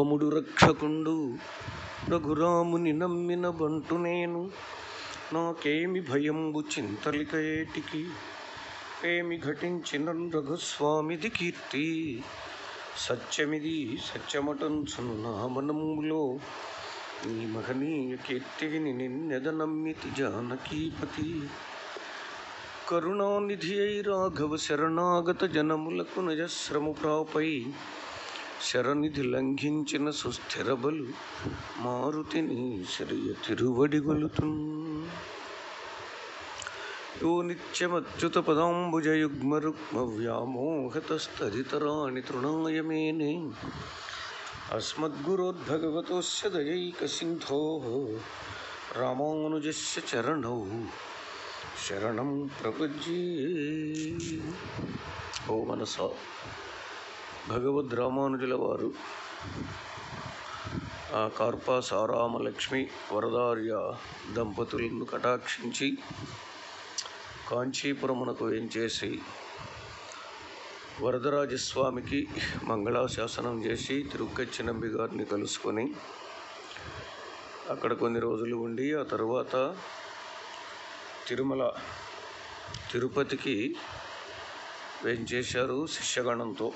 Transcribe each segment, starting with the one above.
రాముడు రక్షకుండు రఘురాముని నమ్మిన బంటు నేను నాకేమి భయంబు చింతలిక ఏటికి ఏమి ఘటించిన రఘుస్వామిది కీర్తి సత్యమిది సత్యమటంచును నా మనములో నీ మహనీయ కీర్తికి నిన్నెద నమ్మితి జానకీపతి కరుణానిధి అయి రాఘవ శరణాగత జనములకు నజశ్రము ప్రాపై శరనిధి లంఘించిన సుస్థిర బలు మారుతిని శరియ తిరువడిగొలుతున్ యో నిత్యమచ్యుత పదాంబుజయుగ్మరుక్మ వ్యామోహతస్తదితరాణి తృణాయ మేనే అస్మద్గురోద్భగవతోస్య దయైకసింధోः రామానుజస్య చరణౌ శరణం ప్రపజ్యే ఓ మనస భగవద్ రామానుజుల వారు ఆ కార్పా సారామలక్ష్మి వరదార్య దంపతులను కటాక్షించి కాంచీపురమునకు వేంచేసి వరదరాజస్వామికి మంగళాశాసనం చేసి తిరుక్కచ్చినంబి గారిని కలుసుకొని అక్కడ కొన్ని రోజులు ఉండి ఆ తరువాత తిరుమల తిరుపతికి వేంచేశారు శిష్యగణంతో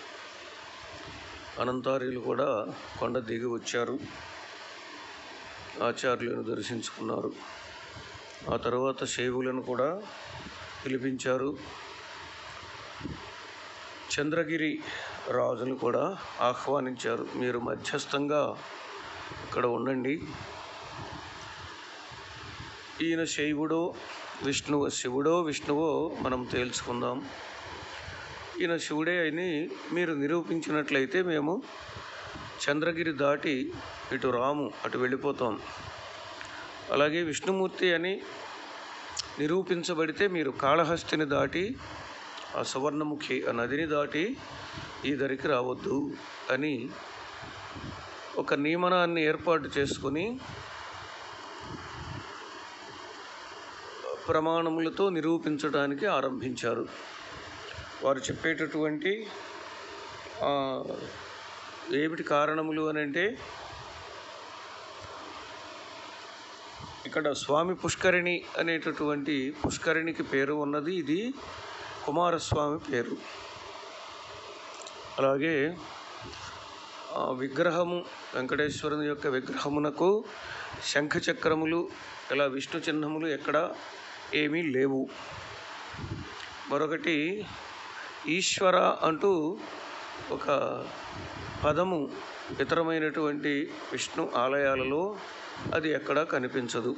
అనంతార్యులు కూడా కొండ దిగి వచ్చారు ఆచార్యులను దర్శించుకున్నారు ఆ తర్వాత శైవులను కూడా పిలిపించారు చంద్రగిరి రాజును కూడా ఆహ్వానించారు మీరు మధ్యస్థంగా ఇక్కడ ఉండండి ఈయన శైవుడో విష్ణువు శివుడో విష్ణువో మనం తేల్చుకుందాం ఈయన శివుడే అని మీరు నిరూపించినట్లయితే మేము చంద్రగిరి దాటి ఇటు రాము అటు వెళ్ళిపోతాం అలాగే విష్ణుమూర్తి అని నిరూపించబడితే మీరు కాళహస్తిని దాటి ఆ సువర్ణముఖి ఆ నదిని దాటి ఈ దరికి రావద్దు అని ఒక నియమనాన్ని ఏర్పాటు చేసుకుని ప్రమాణములతో నిరూపించడానికి ఆరంభించారు వారు చెప్పేటటువంటి ఆ, ఏమిటి కారణములు అని అంటే ఇక్కడ స్వామి పుష్కరిణి అనేటటువంటి పుష్కరిణికి పేరు ఉన్నది ఇది కుమారస్వామి పేరు అలాగే ఆ విగ్రహము వెంకటేశ్వరుని యొక్క విగ్రహమునకు శంఖచక్రములు ఇలా విష్ణు చిహ్నములు ఎక్కడ ఏమీ లేవు మరొకటి ఈశ్వర అంటూ ఒక పదము ఇతరమైనటువంటి విష్ణు ఆలయాలలో అది ఎక్కడా కనిపించదు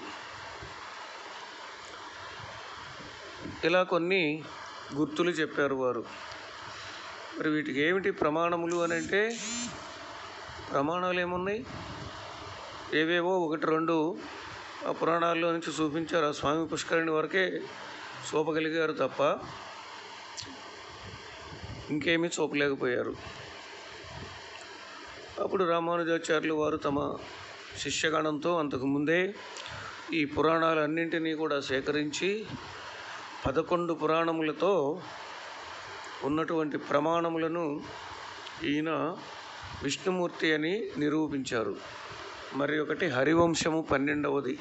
ఇలా కొన్ని గుర్తులు చెప్పారు వారు మరి వీటికి ఏమిటి ప్రమాణములు అని అంటే ప్రమాణాలు ఏమున్నాయి ఏవేవో ఒకటి రెండు ఆ పురాణాల్లో నుంచి చూపించారు ఆ స్వామి పుష్కరిణి వరకే చూపగలిగారు తప్ప ఇంకేమీ చూపలేకపోయారు అప్పుడు రామానుజాచార్యులు వారు తమ శిష్యగణంతో అంతకుముందే ఈ పురాణాలన్నింటినీ కూడా సేకరించి పదకొండు పురాణములతో ఉన్నటువంటి ప్రమాణములను ఈయన విష్ణుమూర్తి అని నిరూపించారు మరి ఒకటి హరివంశము పన్నెండవది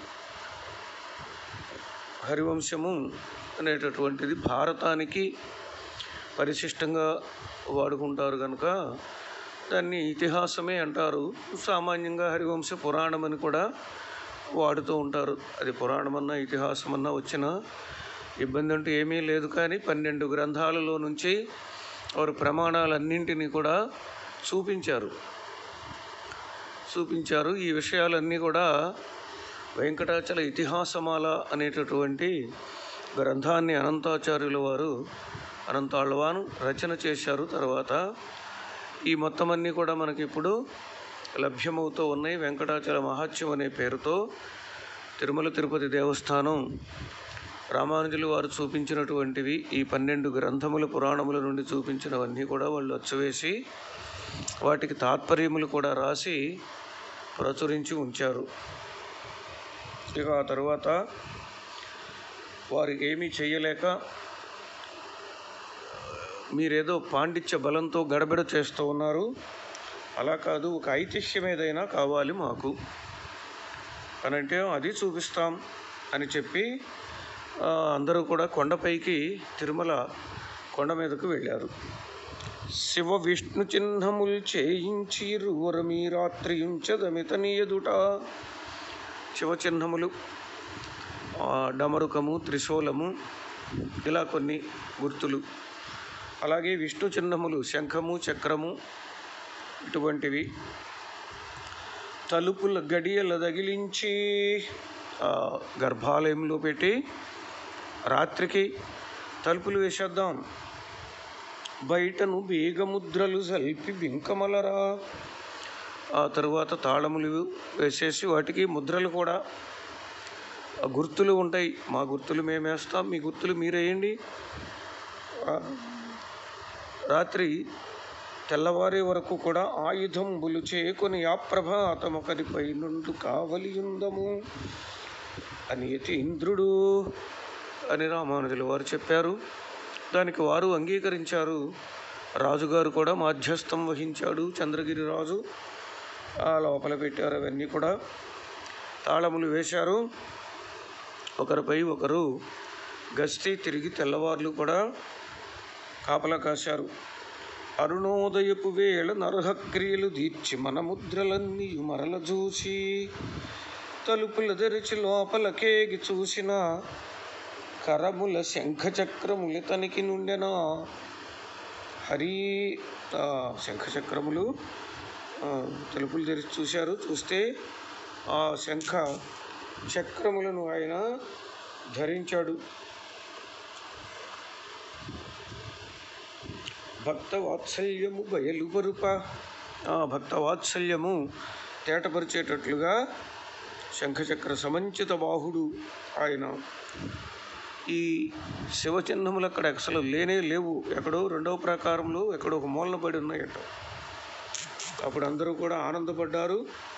హరివంశము అనేటటువంటిది భారతానికి పరిశిష్టంగా వాడుకుంటారు కనుక దాన్ని ఇతిహాసమే అంటారు సామాన్యంగా హరివంశ పురాణం అని కూడా వాడుతూ ఉంటారు అది పురాణమన్నా ఇతిహాసమన్నా వచ్చిన ఇబ్బంది అంటూ ఏమీ లేదు కానీ పన్నెండు గ్రంథాలలో నుంచి వారు ప్రమాణాలన్నింటినీ కూడా చూపించారు చూపించారు ఈ విషయాలన్నీ కూడా వెంకటాచల ఇతిహాసమాల అనేటటువంటి గ్రంథాన్ని అనంతాచార్యుల వారు అనంతాళ్ళవాను రచన చేశారు తర్వాత ఈ మొత్తం అన్నీ కూడా మనకి ఇప్పుడు లభ్యమవుతూ ఉన్నాయి వెంకటాచల మహాత్యం అనే పేరుతో తిరుమల తిరుపతి దేవస్థానం రామానుజులు వారు చూపించినటువంటివి ఈ పన్నెండు గ్రంథముల పురాణముల నుండి చూపించినవన్నీ కూడా వాళ్ళు అచ్చవేసి వాటికి తాత్పర్యములు కూడా రాసి ప్రచురించి ఉంచారు ఇక ఆ తరువాత వారికి ఏమీ చేయలేక మీరేదో పాండిత్య బలంతో గడబిడ చేస్తూ ఉన్నారు అలా కాదు ఒక ఐతిహ్యం ఏదైనా కావాలి మాకు అని అంటే అది చూపిస్తాం అని చెప్పి ఆ, అందరూ కూడా కొండపైకి తిరుమల కొండ మీదకు వెళ్ళారు శివ విష్ణు చిహ్నముల్ చేయించి రువరమీ రాత్రియుంచదమితని ఎదుట శివ చిహ్నములు ఆ, డమరుకము త్రిశూలము ఇలా కొన్ని గుర్తులు అలాగే విష్ణు చిహ్నములు శంఖము చక్రము ఇటువంటివి తలుపుల గడియల తగిలించి ఆ, గర్భాలయంలో పెట్టి రాత్రికి తలుపులు వేసేద్దాం బయటను బేగముద్రలు సల్పి బింకమలరా ఆ తరువాత తాళములు వేసేసి వాటికి ముద్రలు కూడా ఆ గుర్తులు ఉంటాయి మా గుర్తులు మేము వేస్తాం మీ గుర్తులు మీరేయండి ఆ, రాత్రి తెల్లవారే వరకు కూడా ఆయుధంబులు చేకొని ఆ ప్రభాతమొకరిపై నుండు కావలియుందము అని యతి ఇంద్రుడు అని రామానుజుల వారు చెప్పారు దానికి వారు అంగీకరించారు రాజుగారు కూడా మాధ్యస్థం వహించాడు చంద్రగిరి రాజు ఆ లోపల పెట్టారు అవన్నీ కూడా తాళములు వేశారు ఒకరిపై ఒకరు గస్తీ తిరిగి తెల్లవార్లు కూడా కాపలా కాశారు అరుణోదయపు వేళ నరహక్రియలు దీర్చి మన ముద్రలన్నీ మరల చూసి తలుపుల తెరిచి లోపలకేగి చూసిన కరముల శంఖ చక్రములు తనికి నుండెనా హరి ఆ, శంఖ చక్రములు ఆ, తలుపులు తెరిచి చూశారు చూస్తే ఆ శంఖ చక్రములను ఆయన ధరించాడు భక్త వాత్సల్యము బయలుపరుప ఆ భక్త వాత్సల్యము తేటపరిచేటట్లుగా శంఖచక్ర సమంచిత బాహుడు ఆయన ఈ శివచిహ్నములు అక్కడ అసలు లేనే లేవు ఎక్కడో రెండవ ప్రాకారంలో ఎక్కడో ఒక మూలన పడి ఉన్నాయట అప్పుడు అందరూ కూడా ఆనందపడ్డారు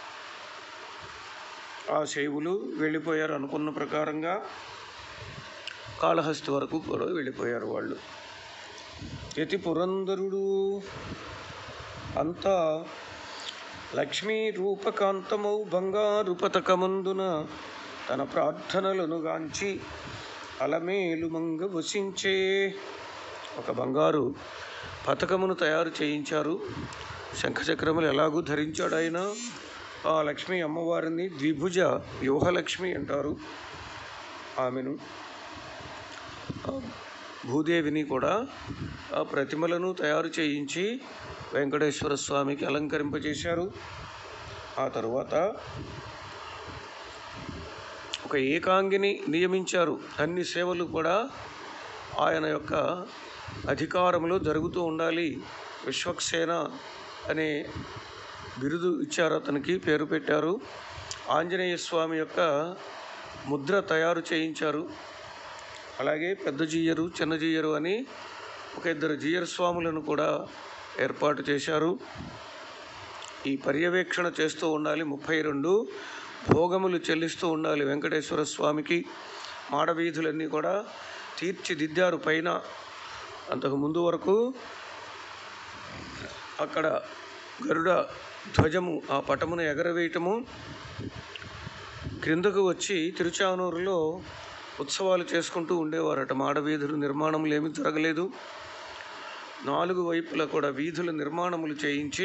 ఆ శైవులు వెళ్ళిపోయారు అనుకున్న ప్రకారంగా కాళహస్తి వరకు కూడా వెళ్ళిపోయారు వాళ్ళు యతి పురంధరుడు అంతా లక్ష్మీ రూపకాంతమౌ బంగారు పతకమందున తన ప్రార్థనలను గాంచి అలమేలు మంగ వసించే ఒక బంగారు పతకమును తయారు చేయించారు శంఖచక్రములు ఎలాగూ ధరించాడు ఆయన ఆ లక్ష్మీ అమ్మవారిని ద్విభుజ వ్యూహలక్ష్మి అంటారు ఆమెను ఆ భూదేవిని కూడా ఆ ప్రతిమలను తయారు చేయించి వెంకటేశ్వర స్వామికి అలంకరింపజేశారు ఆ తరువాత ఒక ఏకాంగిని నియమించారు అన్ని సేవలు కూడా ఆయన యొక్క అధికారంలో జరుగుతూ ఉండాలి విశ్వక్సేన అనే బిరుదు ఇచ్చారు అతనికి పేరు పెట్టారు ఆంజనేయ స్వామి యొక్క ముద్ర తయారు చేయించారు అలాగే పెద్ద జీయరు చిన్న జీయరు అని ఒక ఇద్దరు జీయర్ స్వాములను కూడా ఏర్పాటు చేశారు ఈ పర్యవేక్షణ చేస్తూ ఉండాలి ముప్పై రెండు భోగములు చెల్లిస్తూ ఉండాలి వెంకటేశ్వర స్వామికి మాడవీధులన్నీ కూడా తీర్చిదిద్దారు పైన అంతకు ముందు వరకు అక్కడ గరుడ ధ్వజము ఆ పటమును ఎగరవేయటము క్రిందకు వచ్చి తిరుచానూరులో ఉత్సవాలు చేసుకుంటూ ఉండేవారట మాడవీధులు నిర్మాణములు ఏమీ జరగలేదు నాలుగు వైపులా కూడా వీధుల నిర్మాణములు చేయించి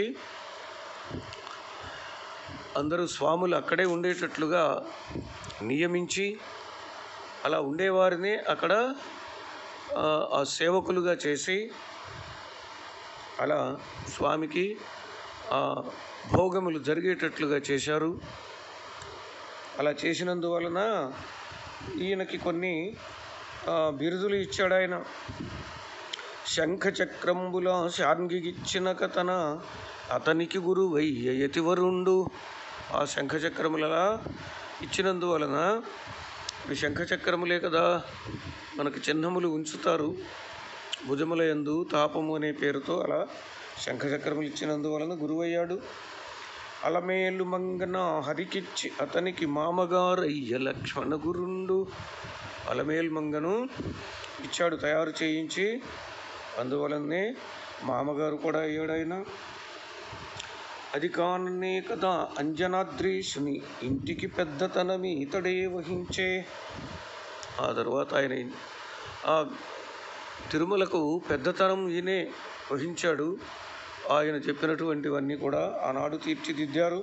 అందరూ స్వాములు అక్కడే ఉండేటట్లుగా నియమించి అలా ఉండేవారిని అక్కడ ఆ, ఆ సేవకులుగా చేసి అలా స్వామికి ఆ భోగములు జరిగేటట్లుగా చేశారు అలా చేసినందువలన ఈయనకి కొన్ని ఆ, బిరుదులు ఇచ్చాడు ఆయన శంఖ చక్రంబుల శార్ంగిగిచ్చిన కథన అతనికి గురువయ్య యతివరుండు ఆ శంఖ చక్రములలా ఇచ్చినందువలన ఇవి శంఖ చక్రములే కదా మనకి చిహ్నములు ఉంచుతారు భుజముల యందు తాపము అనే పేరుతో అలా శంఖ చక్రములు ఇచ్చినందువలన గురువయ్యాడు అలమేలు మంగన హరికిచ్చి అతనికి మామగారయ్య లక్ష్మణ గురుండు అలమేలు మంగను ఇచ్చాడు తయారు చేయించి అందువలనే మామగారు కూడా అయ్యాడు ఆయన అది కాననే కదా అంజనాద్రీషుని ఇంటికి పెద్దతనమి ఇతడే వహించే ఆ తర్వాత ఆయన ఆ తిరుమలకు పెద్దతనం ఈయనే వహించాడు ఆయన చెప్పినటువంటివన్నీ కూడా ఆనాడు తీర్చిదిద్దారు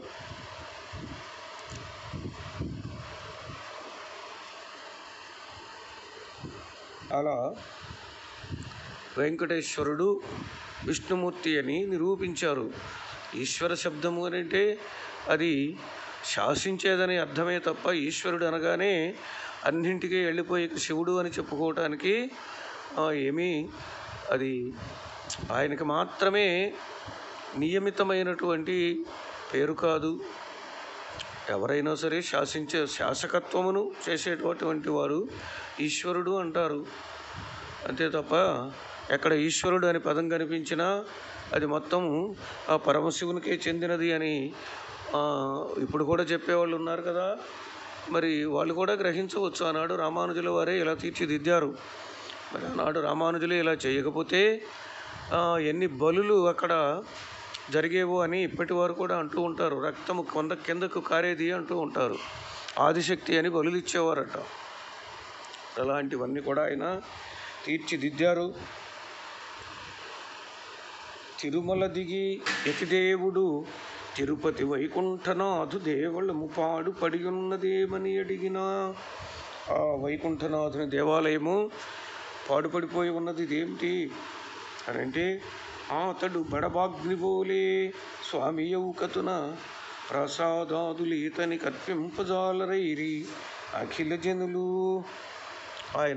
అలా వెంకటేశ్వరుడు విష్ణుమూర్తి అని నిరూపించారు ఈశ్వర శబ్దము అని అంటే అది శాసించేదని అర్థమే తప్ప ఈశ్వరుడు అనగానే అన్నింటికీ వెళ్ళిపోయి శివుడు అని చెప్పుకోవటానికి ఆ, ఏమీ అది ఆయనకి మాత్రమే నియమితమైనటువంటి పేరు కాదు ఎవరైనా సరే శాసించే శాసకత్వమును చేసేటటువంటి వారు ఈశ్వరుడు అంటారు అంతే తప్ప ఎక్కడ ఈశ్వరుడు అని పదం కనిపించినా అది మొత్తం ఆ పరమశివునికే చెందినది అని ఆ, ఇప్పుడు కూడా చెప్పేవాళ్ళు ఉన్నారు కదా మరి వాళ్ళు కూడా గ్రహించవచ్చు ఆనాడు రామానుజుల వారే ఇలా తీర్చిదిద్దారు మరి ఆనాడు రామానుజులు ఇలా చేయకపోతే ఆ, ఎన్ని బలులు అక్కడ జరిగేవో అని ఇప్పటి వారు కూడా అంటూ ఉంటారు రక్తము కొంద కిందకు కారేది అంటూ ఉంటారు ఆదిశక్తి అని బలులు ఇచ్చేవారట అలాంటివన్నీ కూడా ఆయన తీర్చిదిద్దారు తిరుమల దిగి యతిదేవుడు తిరుపతి వైకుంఠనాథు దేవుళ్ళము పాడు పడి ఉన్నదేమని అడిగినా ఆ వైకుంఠనాథుని దేవాలయము పాడుపడిపోయి ఉన్నది ఇదేమిటి అని అంటే "ఆ అతడు బడబాగ్నిబోలే స్వామి యౌకతున ప్రసాదాదులీతని కర్పింపజాలరైరి అఖిల జనులు ఆయన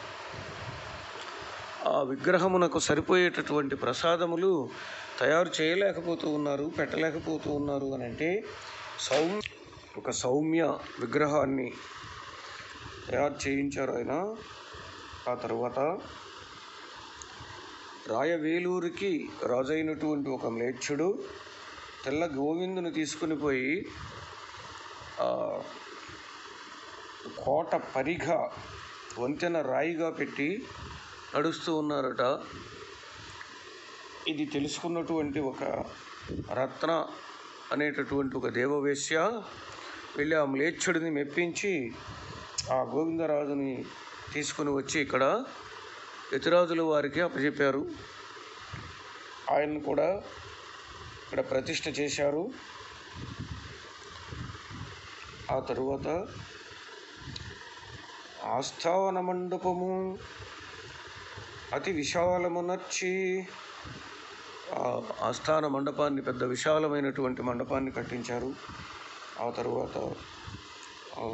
ఆ విగ్రహమునకు సరిపోయేటటువంటి ప్రసాదములు తయారు చేయలేకపోతూ ఉన్నారు పెట్టలేకపోతూ ఉన్నారు అని అంటే సౌమ్య ఒక సౌమ్య విగ్రహాన్ని తయారు చేయించారు ఆయన ఆ తర్వాత రాయవేలూరికి రాజైనటువంటి ఒక మ్లేచ్ఛుడు తెల్ల గోవిందుని తీసుకుని పోయి ఆ, కోట పరిగా వంతెన రాయిగా పెట్టి నడుస్తూ ఉన్నారట ఇది తెలుసుకున్నటువంటి ఒక రత్న అనేటటువంటి ఒక దేవవేశ్య వెళ్ళి ఆ మ్లేచ్ఛుడిని మెప్పించి ఆ గోవిందరాజుని తీసుకుని వచ్చి ఇక్కడ యతిరాజుల వారికి అప్పచెప్పారు ఆయన్ని కూడా ఇక్కడ ప్రతిష్ఠ చేశారు ఆ తరువాత ఆస్థాన మండపము అతి విశాలమునర్చి ఆ ఆస్థాన మండపాన్ని పెద్ద విశాలమైనటువంటి మండపాన్ని కట్టించారు ఆ తరువాత ఆ,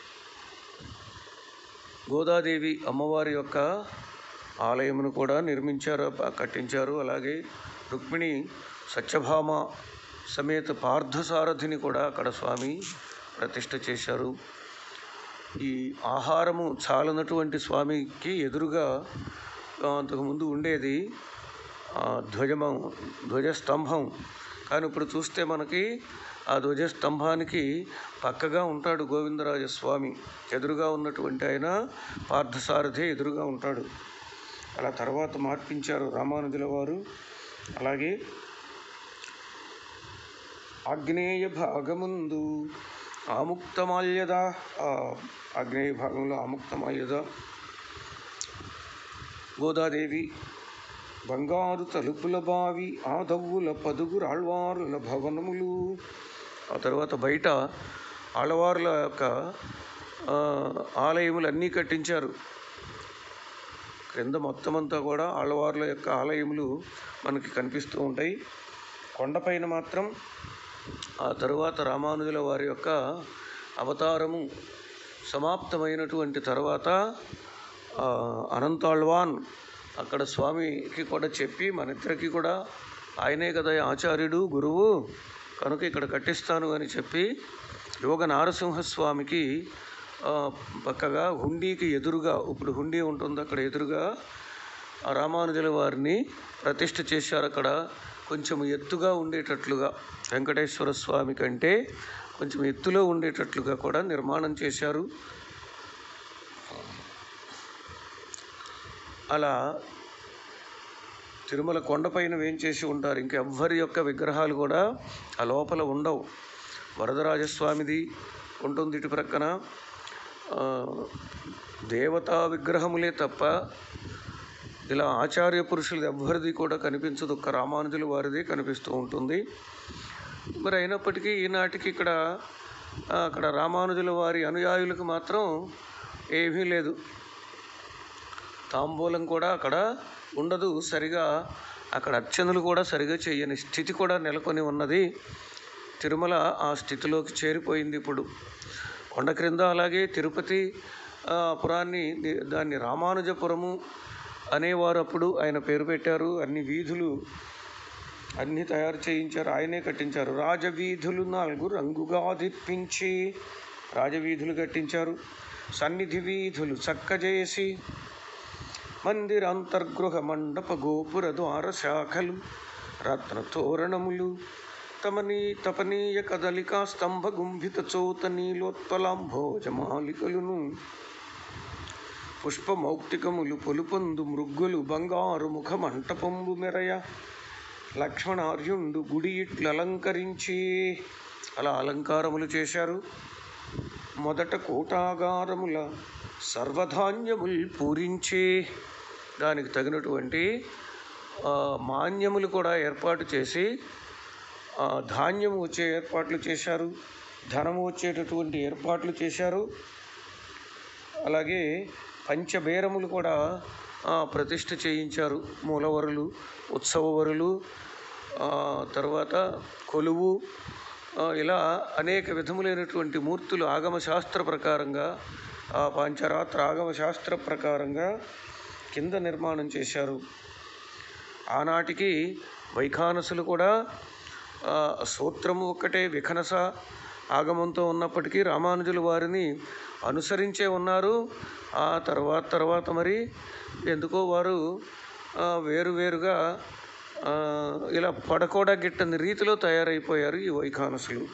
గోదాదేవి అమ్మవారి యొక్క ఆలయమును కూడా నిర్మించారు ప- కట్టించారు అలాగే రుక్మిణి సత్యభామ సమేత పార్థసారథిని కూడా అక్కడ స్వామి ప్రతిష్ఠ చేశారు ఈ ఆహారము చాలనటువంటి స్వామికి ఎదురుగా ఆ, అంతకుముందు ఉండేది ఆ, ధ్వజము ధ్వజస్తంభం కానీ ఇప్పుడు చూస్తే మనకి ఆ ధ్వజస్తంభానికి పక్కగా ఉంటాడు గోవిందరాజ స్వామి ఎదురుగా ఉన్నటువంటి ఆయన పార్థసారథి ఎదురుగా ఉంటాడు అలా తర్వాత మార్పించారు రామానుజుల వారు అలాగే ఆగ్నేయ భాగముందు ఆముక్తమాల్యద ఆ ఆగ్నేయ భాగంలో ఆముక్తమాల్యద గోదాదేవి బంగారు తలుపుల బావి ఆదవ్వుల పదుగురు ఆళ్వారుల భవనములు ఆ తర్వాత బయట ఆళ్వారుల యొక్క ఆ, ఆలయములు అన్నీ కట్టించారు క్రింద మొత్తం అంతా కూడా ఆళ్వార్ల యొక్క ఆలయములు మనకి కనిపిస్తూ ఉంటాయి కొండపైన మాత్రం ఆ తరువాత రామానుజుల వారి యొక్క అవతారము సమాప్తమైనటువంటి తర్వాత ఆ, అనంతాళ్వాన్ అక్కడ స్వామికి కూడా చెప్పి మన ఇద్దరికి కూడా ఆయనే కదా ఆచార్యుడు గురువు కనుక ఇక్కడ కట్టిస్తాను అని చెప్పి యోగ నారసింహస్వామికి ఆ, పక్కగా హుండీకి ఎదురుగా ఇప్పుడు హుండీ ఉంటుంది అక్కడ ఎదురుగా ఆ రామానుజుల వారిని ప్రతిష్ఠ చేశారు అక్కడ కొంచెం ఎత్తుగా ఉండేటట్లుగా వెంకటేశ్వర స్వామి కంటే కొంచెం ఎత్తులో ఉండేటట్లుగా కూడా నిర్మాణం చేశారు అలా తిరుమల కొండపైన వేంచేసి ఉంటారు ఇంకెవ్వరి యొక్క విగ్రహాలు కూడా ఆ లోపల ఉండవు వరదరాజస్వామిది ఉంటుంది ఇటు ప్రక్కన ఆ, దేవతా విగ్రహములే తప్ప ఇలా ఆచార్య పురుషులు ఎవ్వరిది కూడా కనిపించదు ఒక్క రామానుజుల వారిది కనిపిస్తూ ఉంటుంది మరి అయినప్పటికీ ఈనాటికి ఇక్కడ ఆ, అక్కడ రామానుజుల వారి అనుయాయులకు మాత్రం ఏమీ లేదు తాంబూలం కూడా అక్కడ ఉండదు సరిగా అక్కడ అర్చనలు కూడా సరిగా చేయని స్థితి కూడా నెలకొని ఉన్నది తిరుమల ఆ స్థితిలోకి చేరిపోయింది ఇప్పుడు కొండ క్రింద అలాగే తిరుపతి ఆ, పురాన్ని ది- దాన్ని రామానుజపురము అనేవారు అప్పుడు ఆయన పేరు పెట్టారు అన్ని వీధులు అన్నీ తయారు చేయించారు ఆయనే కట్టించారు రాజవీధులు నాలుగు రంగుగా దిప్పించి రాజవీధులు కట్టించారు సన్నిధి వీధులు చక్కజేసి మందిర అంతర్గృహ మండప గోపుర ద్వార శాఖలు రత్న తోరణములు తమనీ తపనీయ కదలికా స్తంభ గుంభిత చోత నీలోత్పలాంభోజమాలికలును పుష్పమౌక్తికములు పొలుపొందు మృగ్గులు బంగారు ముఖ మంటపంబు మెరయ లక్ష్మణార్యుండు గుడి ఇట్లు అలంకరించి అలా అలంకారములు చేశారు మొదట కోటాగారముల సర్వధాన్యముల్ పూరించే దానికి తగినటువంటి ఆ, మాన్యములు కూడా ఏర్పాటు చేసి ఆ, ధాన్యము వచ్చే ఏర్పాట్లు చేశారు ధనము వచ్చేటటువంటి ఏర్పాట్లు చేశారు అలాగే పంచబేరములు కూడా ఆ, ప్రతిష్ఠ చేయించారు మూలవరులు ఉత్సవవరులు ఆ, తర్వాత కొలువు ఆ, ఇలా అనేక విధములైనటువంటి మూర్తులు ఆగమ శాస్త్ర ప్రకారంగా ఆ పంచరాత్ర ఆగమ శాస్త్ర ప్రకారంగా కింద నిర్మాణం చేశారు ఆనాటికి వైఖానసులు కూడా ఆ, సూత్రము ఒక్కటే విఖనస ఆగమంతో ఉన్నప్పటికీ రామానుజుల వారిని అనుసరించే ఉన్నారు ఆ తర్వాత తర్వాత మరి ఎందుకో వారు ఆ, వేరువేరుగా ఆ, ఇలా పడకోడా గిట్టని రీతిలో తయారైపోయారు ఈ వైఖానసులు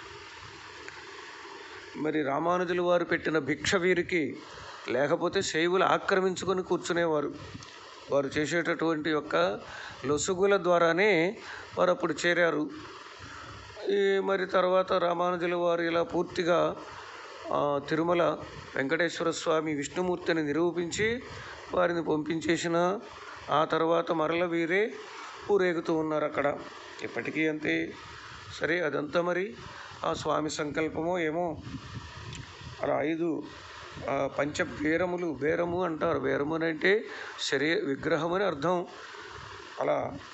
మరి రామానుజుల వారు పెట్టిన భిక్ష వీరికి లేకపోతే శైవులు ఆక్రమించుకొని కూర్చునేవారు వారు చేసేటటువంటి యొక్క లొసుగుల ద్వారానే వారు అప్పుడు చేరారు ఈ మరి తర్వాత రామానుజుల వారు ఇలా పూర్తిగా ఆ, తిరుమల వెంకటేశ్వర స్వామి విష్ణుమూర్తిని నిరూపించి వారిని పంపించేసిన ఆ తర్వాత మరల వీరే ఊరేగుతూ ఉన్నారు అక్కడ ఇప్పటికీ అంతే సరే అదంతా మరి ఆ స్వామి సంకల్పమో ఏమో అలా ఐదు ఆ, పంచ బేరములు బేరము అంటారు బేరము అని అంటే శరీ విగ్రహం అని అర్థం అలా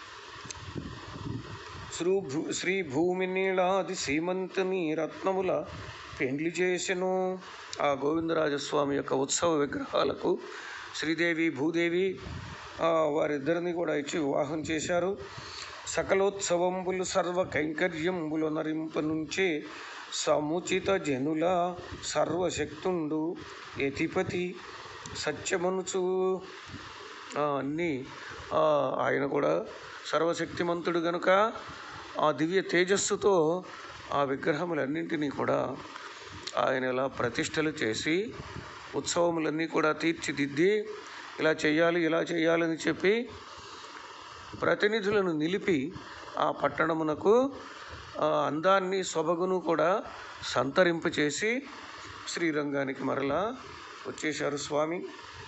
శ్రీ భూ శ్రీ భూమి నీళాది సీమంతుని రత్నముల పెండ్లి చేసెను ఆ గోవిందరాజస్వామి యొక్క ఉత్సవ విగ్రహాలకు శ్రీదేవి భూదేవి ఆ, వారిద్దరిని కూడా ఇచ్చి వివాహం చేశారు సకలోత్సవంబులు సర్వ కైంకర్యంబులు నరింప నుంచే సముచిత జనుల సర్వశక్తుండు యతిపతి సత్యమనుచు ఆ, అన్నీ ఆ, ఆయన కూడా సర్వశక్తిమంతుడు గనుక ఆ దివ్య తేజస్సుతో ఆ విగ్రహములన్నింటినీ కూడా ఆయన ఇలా ప్రతిష్టలు చేసి ఉత్సవములన్నీ కూడా తీర్చిదిద్ది ఇలా చేయాలి ఇలా చేయాలని చెప్పి ప్రతినిధులను నిలిపి ఆ పట్టణమునకు ఆ అందాన్ని సొబగును కూడా సంతరింపచేసి శ్రీరంగానికి మరలా వచ్చేశారు స్వామి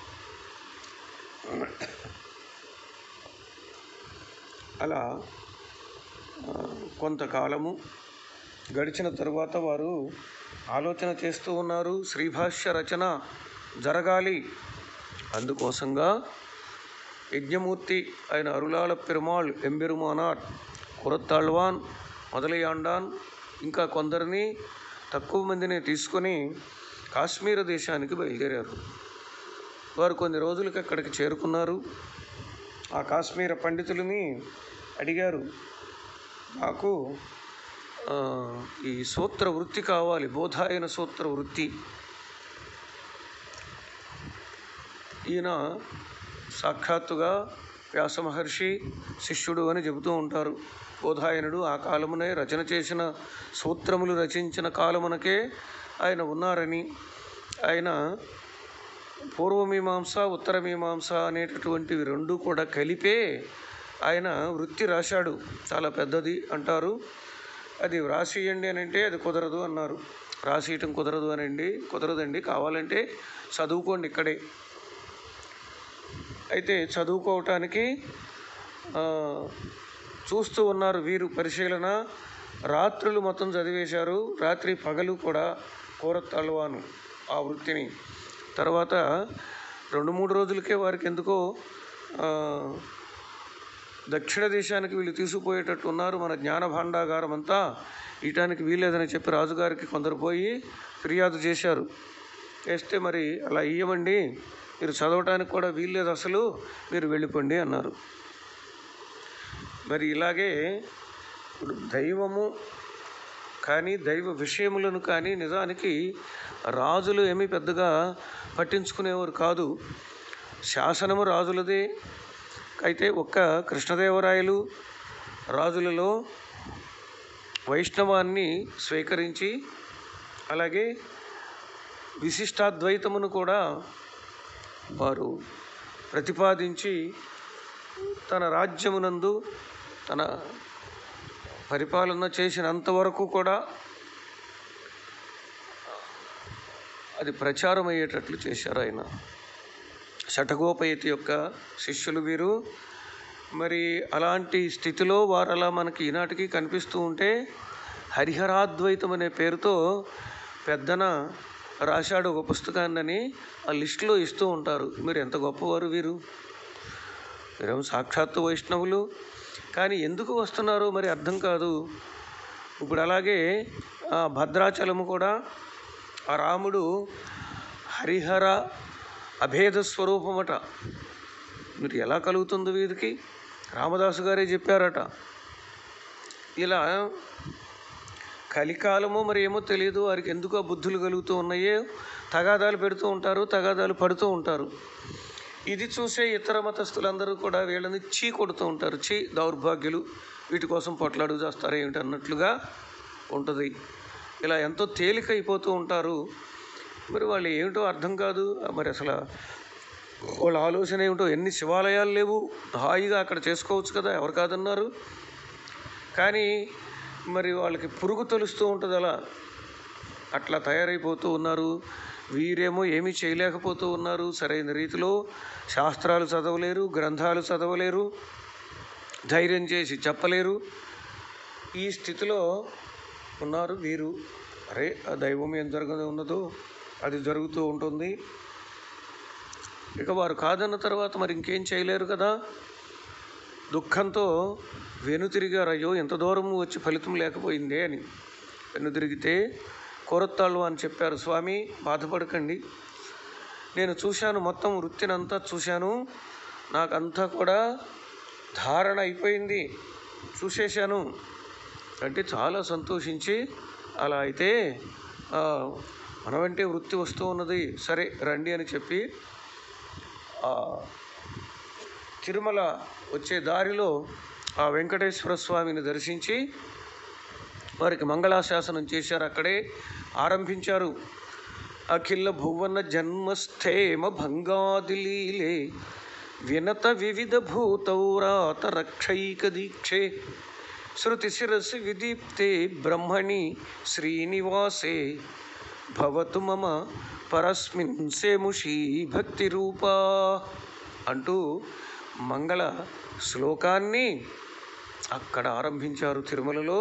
అలా ఆ, కొంతకాలము గడిచిన తరువాత వారు ఆలోచన చేస్తూ ఉన్నారు శ్రీభాష్య రచన జరగాలి అందుకోసంగా యజ్ఞమూర్తి ఆయన అరుళాల పెరుమాళ్ ఎంబెరుమానార్ కురత్తాళ్వాన్ మొదలయాండాన్ ఇంకా కొందరిని తక్కువ మందిని తీసుకొని కాశ్మీర దేశానికి బయలుదేరారు వారు కొన్ని రోజులకి అక్కడికి చేరుకున్నారు ఆ కాశ్మీర పండితులని అడిగారు నాకు ఆ, ఈ సూత్ర వృత్తి కావాలి బోధాయన సూత్ర వృత్తి ఈయన సాక్షాత్తుగా వ్యాస మహర్షి శిష్యుడు అని చెబుతూ ఉంటారు బోధాయనుడు ఆ కాలమునే రచన చేసిన సూత్రములు రచించిన కాలమునకే ఆయన ఉన్నారని ఆయన పూర్వమీమాంస ఉత్తరమీమాంస అనేటటువంటివి రెండు కూడా కలిపే ఆయన వృత్తి రాశాడు చాలా పెద్దది అంటారు అది వ్రాసియండి అని అంటే అది కుదరదు అన్నారు రాసియటం కుదరదు అనండి కుదరదండి కావాలంటే చదువుకోండి ఇక్కడే అయితే చదువుకోవటానికి ఆ, చూస్తూ ఉన్నారు వీరు పరిశీలన రాత్రులు మొత్తం చదివేశారు రాత్రి పగలు కూడా కోరతల్వాను ఆ వృత్తిని తర్వాత రెండు మూడు రోజులకే వారికి ఎందుకో ఆ, దక్షిణ దేశానికి వీళ్ళు తీసుకుపోయేటట్టు ఉన్నారు మన జ్ఞాన భాండాగారం అంతా ఇయటానికి వీల్లేదని చెప్పి రాజుగారికి కొందరు పోయి ఫిర్యాదు చేశారు చేస్తే మరి అలా ఇయ్యమండి మీరు చదవటానికి కూడా వీల్లేదు అసలు మీరు వెళ్ళిపోండి అన్నారు మరి ఇలాగే ఇప్పుడు దైవము కానీ దైవ విషయములను కానీ నిజానికి రాజులు ఏమీ పెద్దగా పట్టించుకునేవారు కాదు శాసనము రాజులదే అయితే ఒక్క కృష్ణదేవరాయలు రాజులలో వైష్ణవాన్ని స్వీకరించి అలాగే విశిష్టాద్వైతమును కూడా వారు ప్రతిపాదించి తన రాజ్యమునందు తన పరిపాలన చేసినంతవరకు కూడా అది ప్రచారం అయ్యేటట్లు చేశారు ఆయన శటగోపయతి యొక్క శిష్యులు వీరు మరి అలాంటి స్థితిలో వారు అలా మనకి ఈనాటికి కనిపిస్తూ ఉంటే హరిహరాద్వైతం అనే పేరుతో పెద్దన రాశాడు ఒక పుస్తకాన్ని ఆ లిస్టులో ఇస్తూ ఉంటారు మీరు ఎంత గొప్పవారు వీరు మీరేమో సాక్షాత్తు వైష్ణవులు కానీ ఎందుకు వస్తున్నారో మరి అర్థం కాదు ఇప్పుడు అలాగే ఆ భద్రాచలము కూడా ఆ రాముడు హరిహర అభేద స్వరూపమట మీరు ఎలా కలుగుతుందో వీరికి రామదాసు గారే చెప్పారట ఇలా కలికాలమో మరి ఏమో తెలియదు వారికి ఎందుకు ఆ బుద్ధులు కలుగుతూ ఉన్నాయో తగాదాలు పెడుతూ ఉంటారు తగాదాలు పడుతూ ఉంటారు ఇది చూసే ఇతర మతస్థులందరూ కూడా వీళ్ళని చీ కొడుతూ ఉంటారు చీ దౌర్భాగ్యులు వీటి కోసం పొట్లాడు చేస్తారు ఏమిటి అన్నట్లుగా ఉంటుంది ఇలా ఎంతో తేలిక అయిపోతూ ఉంటారు మరి వాళ్ళు ఏమిటో అర్థం కాదు మరి అసలు వాళ్ళ ఆలోచన ఏమిటో ఎన్ని శివాలయాలు లేవు హాయిగా అక్కడ చేసుకోవచ్చు కదా ఎవరు కాదన్నారు కానీ మరి వాళ్ళకి పురుగు తొలుస్తూ ఉంటుంది అలా అట్లా తయారైపోతూ ఉన్నారు వీరేమో ఏమీ చేయలేకపోతూ ఉన్నారు సరైన రీతిలో శాస్త్రాలు చదవలేరు గ్రంథాలు చదవలేరు ధైర్యం చేసి చెప్పలేరు ఈ స్థితిలో ఉన్నారు వీరు అరే ఆ దైవం ఏం జరగదు ఉన్నదో అది జరుగుతూ ఉంటుంది ఇక వారు కాదన్న తర్వాత మరి ఇంకేం చేయలేరు కదా దుఃఖంతో వెనుతిరిగారు అయ్యో ఎంత దూరము వచ్చి ఫలితం లేకపోయిందే అని వెనుతిరిగితే కొరత్తాళ్ళు అని చెప్పారు స్వామి బాధపడకండి నేను చూశాను మొత్తం వృత్తినంతా చూశాను నాకంతా కూడా ధారణ అయిపోయింది చూసేశాను అంటే చాలా సంతోషించి అలా అయితే ఆ, మన వెంటే వృత్తి వస్తూ ఉన్నది సరే రండి అని చెప్పి ఆ, తిరుమల వచ్చే దారిలో ఆ వెంకటేశ్వర స్వామిని దర్శించి వారికి మంగళాశాసనం చేశారు అక్కడే ఆరంభించారు అఖిల భువన జన్మస్థేమ భంగాదిలీలే వినత వివిధ భూతౌరాత రక్షైక దీక్షే శృతి శిరసి విదీప్తే బ్రహ్మణి శ్రీనివాసే భవతు మమ పరస్మిన్ సేముషీ భక్తి రూపా అంటూ మంగళ శ్లోకాన్ని అక్కడ ఆరంభించారు తిరుమలలో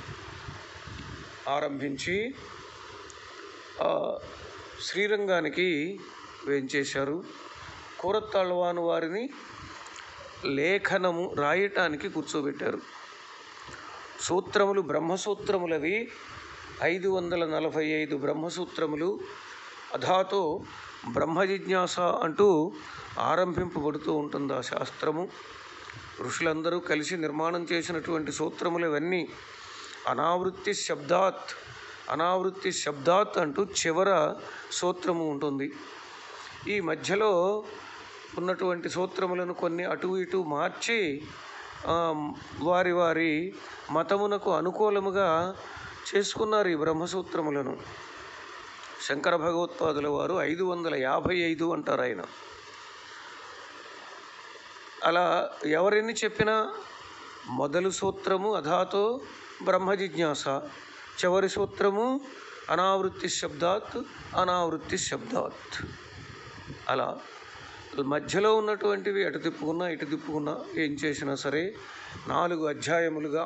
ఆరంభించి ఆ, శ్రీరంగానికి వేంచేశారు కూరత్తాళ్వాను వారిని లేఖనము రాయటానికి కూర్చోబెట్టారు సూత్రములు బ్రహ్మసూత్రములవి ఐదు వందల నలభై ఐదు బ్రహ్మసూత్రములు అధాతో బ్రహ్మ జిజ్ఞాస అంటూ ఆరంభింపబడుతూ ఉంటుంది ఆ శాస్త్రము ఋషులందరూ కలిసి నిర్మాణం చేసినటువంటి సూత్రములు ఇవన్నీ అనావృత్తి శబ్దాత్ అనావృత్తి శబ్దాత్ అంటూ చివర సూత్రము ఉంటుంది ఈ మధ్యలో ఉన్నటువంటి సూత్రములను కొన్ని అటు ఇటు మార్చి ఆ, వారి వారి మతమునకు అనుకూలముగా చేసుకున్నారు ఈ బ్రహ్మసూత్రములను శంకర భగవత్పాదుల వారు ఐదు వందల యాభై ఐదు అంటారు ఆయన అలా ఎవరెన్ని చెప్పినా మొదలు సూత్రము అధాతో బ్రహ్మ జిజ్ఞాస చివరి సూత్రము అనావృత్తి శబ్దాత్ అనావృత్తి శబ్దాత్ అలా మధ్యలో ఉన్నటువంటివి అటు తిప్పుకున్నా ఇటు తిప్పుకున్నా ఏం చేసినా సరే నాలుగు అధ్యాయములుగా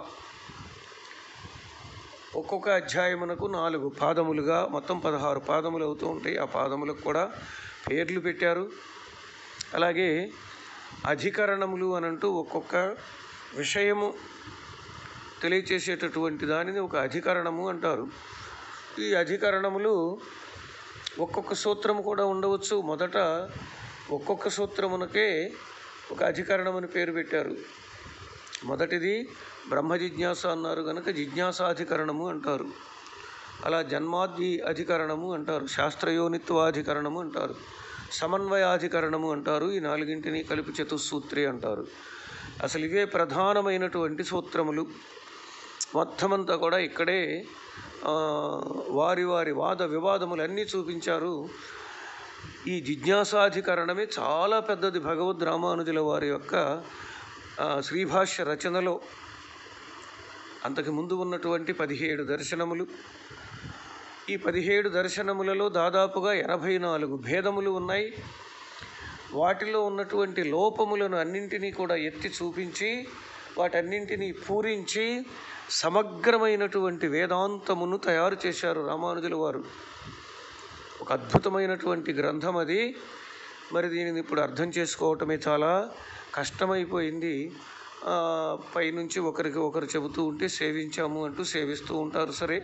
ఒక్కొక్క అధ్యాయమునకు నాలుగు పాదములుగా మొత్తం పదహారు పాదములు అవుతూ ఉంటాయి ఆ పాదములకు కూడా పేర్లు పెట్టారు అలాగే అధికరణములు అనంటూ ఒక్కొక్క విషయము తెలియచేసేటటువంటి దానిని ఒక అధికరణము అంటారు ఈ అధికరణములు ఒక్కొక్క సూత్రము కూడా ఉండవచ్చు మొదట ఒక్కొక్క సూత్రమునకే ఒక అధికరణం అని పేరు పెట్టారు మొదటిది బ్రహ్మ జిజ్ఞాస అన్నారు కనుక జిజ్ఞాసాధికరణము అంటారు అలా జన్మాద్వి అధికరణము అంటారు శాస్త్రయోనిత్వాధికరణము అంటారు సమన్వయాధికరణము అంటారు ఈ నాలుగింటిని కలిపి చతుస్సూత్రి అంటారు అసలు ఇవే ప్రధానమైనటువంటి సూత్రములు మొత్తం అంతా కూడా ఇక్కడే ఆ, వారి వారి వాద వివాదములన్నీ చూపించారు ఈ జిజ్ఞాసాధికరణమే చాలా పెద్దది భగవద్ రామానుజుల వారి యొక్క ఆ, శ్రీభాష్య రచనలో అంతకు ముందు ఉన్నటువంటి పదిహేడు దర్శనములు ఈ పదిహేడు దర్శనములలో దాదాపుగా ఎనభై నాలుగు భేదములు ఉన్నాయి వాటిలో ఉన్నటువంటి లోపములను అన్నింటినీ కూడా ఎత్తి చూపించి వాటన్నింటినీ పూరించి సమగ్రమైనటువంటి వేదాంతమును తయారు చేశారు రామానుజుల వారు ఒక అద్భుతమైనటువంటి గ్రంథం అది మరి దీనిని ఇప్పుడు అర్థం చేసుకోవటమే చాలా కష్టమైపోయింది ఆ, పైనుంచి ఒకరికి ఒకరు చెబుతూ ఉంటే సేవించాము అంటూ సేవిస్తూ ఉంటారు సరే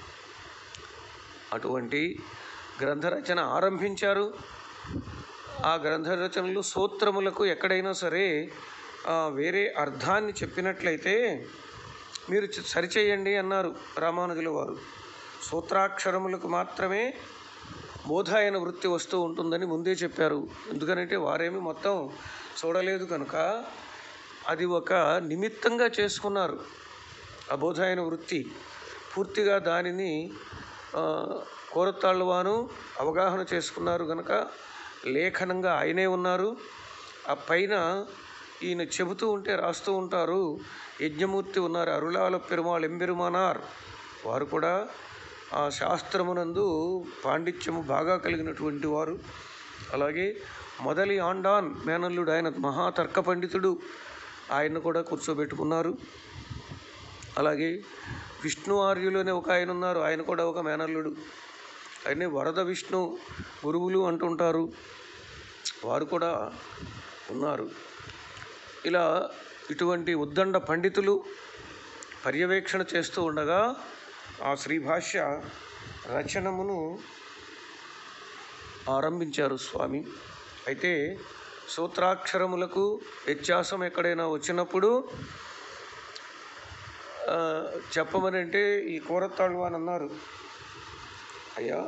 అటువంటి గ్రంథరచన ఆరంభించారు ఆ గ్రంథ రచనలు సూత్రములకు ఎక్కడైనా సరే ఆ, వేరే అర్థాన్ని చెప్పినట్లయితే మీరు చ- సరిచేయండి అన్నారు రామానుజుల వారు సూత్రాక్షరములకు మాత్రమే బోధాయన వృత్తి వస్తూ ఉంటుందని ముందే చెప్పారు ఎందుకనంటే వారేమి మొత్తం చూడలేదు కనుక అది ఒక నిమిత్తంగా చేసుకున్నారు ఆ బోధాయన వృత్తి పూర్తిగా దానిని ఆ, కోరతాళ్ళవాను అవగాహన చేసుకున్నారు కనుక లేఖనంగా ఆయనే ఉన్నారు ఆ పైన ఈయన చెబుతూ ఉంటే రాస్తూ ఉంటారు యజ్ఞమూర్తి ఉన్నారు అరుళాల పెరుమాళ్ ఎంబెరుమానార్ వారు కూడా ఆ శాస్త్రమునందు పాండిత్యము బాగా కలిగినటువంటి వారు అలాగే మొదలి ఆండాన్ మేనల్లుడు ఆయన మహాతర్క పండితుడు ఆయన కూడా కూర్చోబెట్టుకున్నారు అలాగే విష్ణు ఆర్యులు ఒక ఆయన ఉన్నారు ఆయన కూడా ఒక మేనల్లుడు ఆయనే వరద విష్ణు గురువులు అంటుంటారు వారు కూడా ఉన్నారు ఇలా ఇటువంటి ఉద్దండ పండితులు పర్యవేక్షణ చేస్తూ ఉండగా ఆ శ్రీభాష్య రచనమును ఆరంభించారు స్వామి అయితే సూత్రాక్షరములకు వ్యత్యాసం ఎక్కడైనా వచ్చినప్పుడు ఆ, చెప్పమని అంటే ఈ కూరతాళ్ళు అని అన్నారు అయ్యా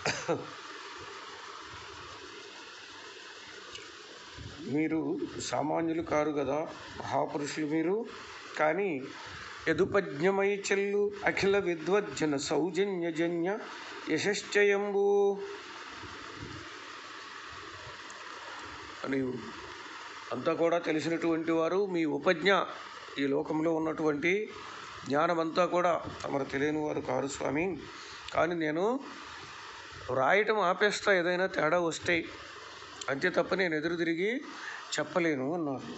మీరు సామాన్యులు కారు కదా మహాపురుషులు మీరు కానీ యదుపజ్ఞమై చెల్లు అఖిల విద్వజ్జన సౌజన్యజన్య యశశ్చయంబు అని అంతా కూడా తెలిసినటువంటి వారు మీ ఉపజ్ఞ ఈ లోకంలో ఉన్నటువంటి జ్ఞానమంతా కూడా తమరు తెలియని వారు కారు స్వామి కానీ నేను రాయటం ఆపేస్తా ఏదైనా తేడా వస్తే అంతే తప్ప నేను ఎదురు తిరిగి చెప్పలేను అన్నారు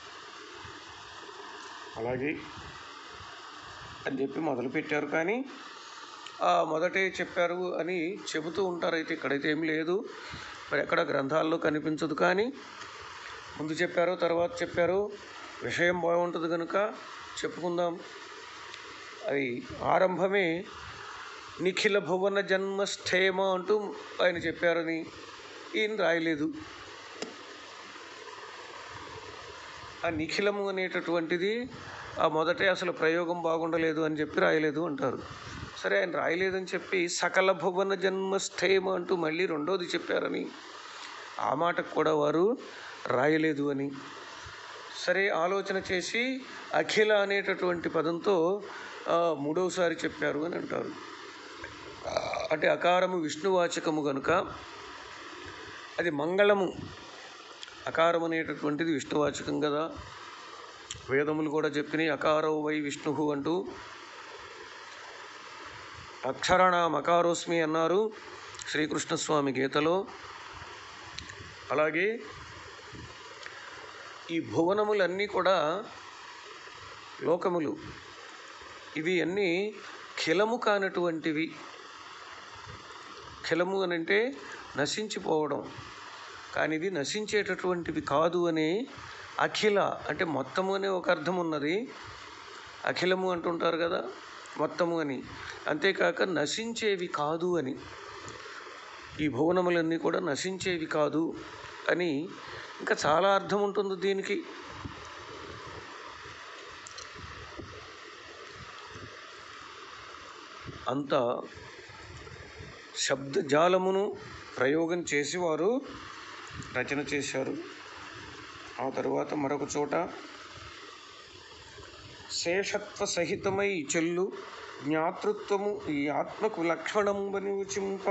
అలాగే అని చెప్పి మొదలుపెట్టారు కానీ ఆ మొదటే చెప్పారు అని చెబుతూ ఉంటారు అయితే ఇక్కడైతే ఏం లేదు మరి ఎక్కడ గ్రంథాల్లో కనిపించదు కానీ ముందు చెప్పారో తర్వాత చెప్పారో విషయం బాగుంటుంది కనుక చెప్పుకుందాం అది ఆరంభమే నిఖిల భువన జన్మస్థేమ అంటూ ఆయన చెప్పారని ఈయన రాయలేదు ఆ నిఖిలము అనేటటువంటిది ఆ మొదటే అసలు ప్రయోగం బాగుండలేదు అని చెప్పి రాయలేదు అంటారు సరే ఆయన రాయలేదని చెప్పి సకల భువన జన్మస్థేమ అంటూ మళ్ళీ రెండోది చెప్పారని ఆ మాటకు కూడా వారు రాయలేదు అని సరే ఆలోచన చేసి అఖిల అనేటటువంటి పదంతో ఆ, మూడవసారి చెప్పారు అని అంటారు అంటే అకారము విష్ణువాచకము గనుక అది మంగళము అకారం అనేటటువంటిది విష్ణువాచకం కదా వేదములు కూడా చెప్పినాయి అకారో వై విష్ణు అంటూ అక్షరాణం అకారోస్మి అన్నారు శ్రీకృష్ణస్వామి గీతలో అలాగే ఈ భువనములన్నీ కూడా లోకములు ఇవి అన్నీ ఖిలము కానటువంటివి ఖిలము అని అంటే నశించిపోవడం కానీ ఇది నశించేటటువంటివి కాదు అని అఖిల అంటే మొత్తము అనే ఒక అర్థం ఉన్నది అఖిలము అంటుంటారు కదా మొత్తము అని అంతేకాక నశించేవి కాదు అని ఈ భువనములన్నీ కూడా నశించేవి కాదు అని ఇంకా చాలా అర్థం ఉంటుంది దీనికి అంత శబ్దజాలమును ప్రయోగం చేసి వారు రచన చేశారు ఆ తరువాత మరొక చోట శేషత్వ సహితమై చెల్లు జ్ఞాతృత్వము ఈ ఆత్మకు లక్షణంబని ఉచింప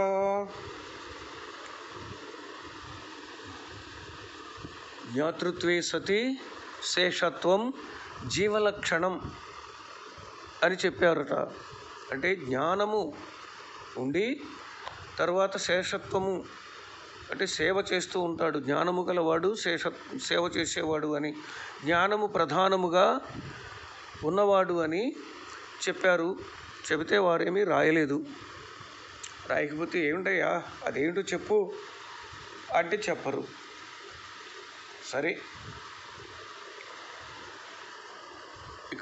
జ్ఞాతృత్వే సతి శేషత్వం జీవలక్షణం అని చెప్పారట అంటే జ్ఞానము ఉండి తర్వాత శేషత్వము అంటే సేవ చేస్తూ ఉంటాడు జ్ఞానము గలవాడు శేష సేవ చేసేవాడు అని జ్ఞానము ప్రధానముగా ఉన్నవాడు అని చెప్పారు చెబితే వారేమీ రాయలేదు రాయకపోతే ఏమిటయ్యా అదేమిటో చెప్పు అంటే చెప్పరు సరే ఇక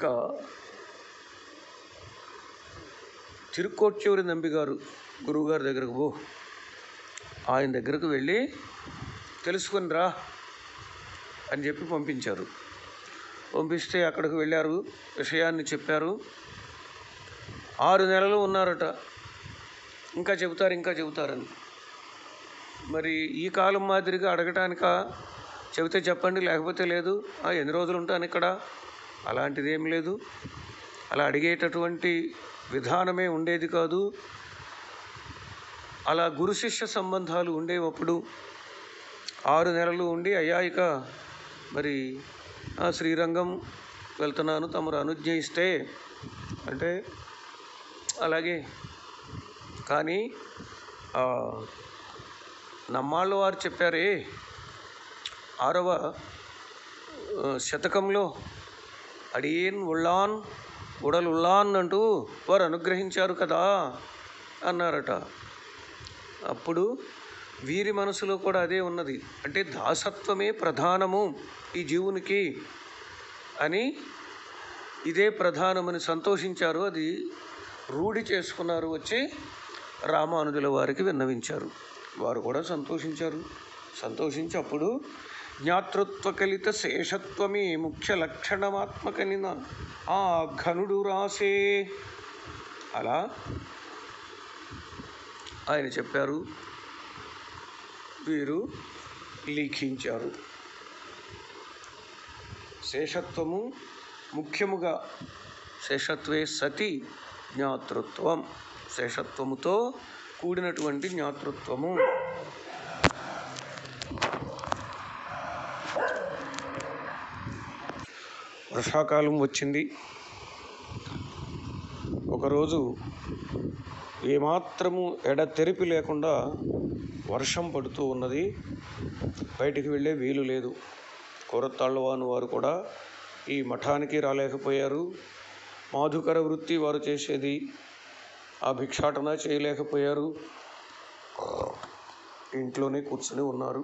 తిరుక్కోట్యూరి నంబి గారు గురువుగారి దగ్గరకు పో ఆయన దగ్గరకు వెళ్ళి తెలుసుకుని రా అని చెప్పి పంపించారు పంపిస్తే అక్కడికి వెళ్ళారు విషయాన్ని చెప్పారు ఆరు నెలలు ఉన్నారట ఇంకా చెబుతారు ఇంకా చెబుతారని మరి ఈ కాలం మాదిరిగా అడగటానిక చెబితే చెప్పండి లేకపోతే లేదు "ఆ, ఎన్ని రోజులు ఉంటాను ఇక్కడ అలాంటిది ఏం లేదు అలా అడిగేటటువంటి విధానమే ఉండేది కాదు అలా గురు శిష్య సంబంధాలు ఉండేవప్పుడు ఆరు నెలలు ఉండి అయ్యా ఇక మరి "ఆ, శ్రీరంగం వెళ్తున్నాను తమరు అనుజ్ఞ ఇస్తే అంటే అలాగే కానీ ఆ, నమ్మాళ్ళు వారు చెప్పారే ఆరవ ఆ, శతకంలో అడియేన్ ఉళ్ళాన్ ఉడల్ ఉళ్ళాన్ అంటూ వారు అనుగ్రహించారు కదా అన్నారట అప్పుడు వీరి మనసులో కూడా అదే ఉన్నది అంటే దాసత్వమే ప్రధానము ఈ జీవునికి అని ఇదే ప్రధానమని సంతోషించారు అది రూఢి చేసుకున్నారు వచ్చి రామానుజుల వారికి విన్నవించారు వారు కూడా సంతోషించారు సంతోషించి అప్పుడు జ్ఞాతృత్వ కలిత శేషత్వమే ముఖ్య లక్షణమాత్మకనిన ఆ ఘనుడు రాసే అలా ఆయన చెప్పారు వీరు లిఖించారు శేషత్వము ముఖ్యముగా శేషత్వే సతి జ్ఞాతృత్వం శేషత్వముతో కూడినటువంటి జ్ఞాతృత్వము వర్షాకాలం వచ్చింది ఒకరోజు ఏమాత్రము ఎడతెరిపి లేకుండా వర్షం పడుతూ ఉన్నది బయటికి వెళ్ళే వీలు లేదు కొరతాళ్ళవాను వారు కూడా ఈ మఠానికి రాలేకపోయారు మాధుకర వృత్తి వారు చేసేది ఆ భిక్షాటన చేయలేకపోయారు ఇంట్లోనే కూర్చుని ఉన్నారు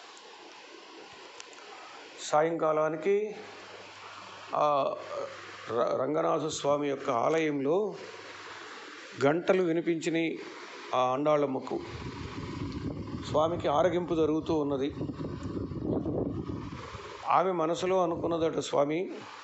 సాయంకాలానికి ఆ ర- రంగనాథ స్వామి యొక్క ఆలయంలో గంటలు వినిపించినాయి ఆ అండాళమ్మకు స్వామికి ఆరగింపు జరుగుతూ ఉన్నది ఆమె మనసులో అనుకున్నదట స్వామి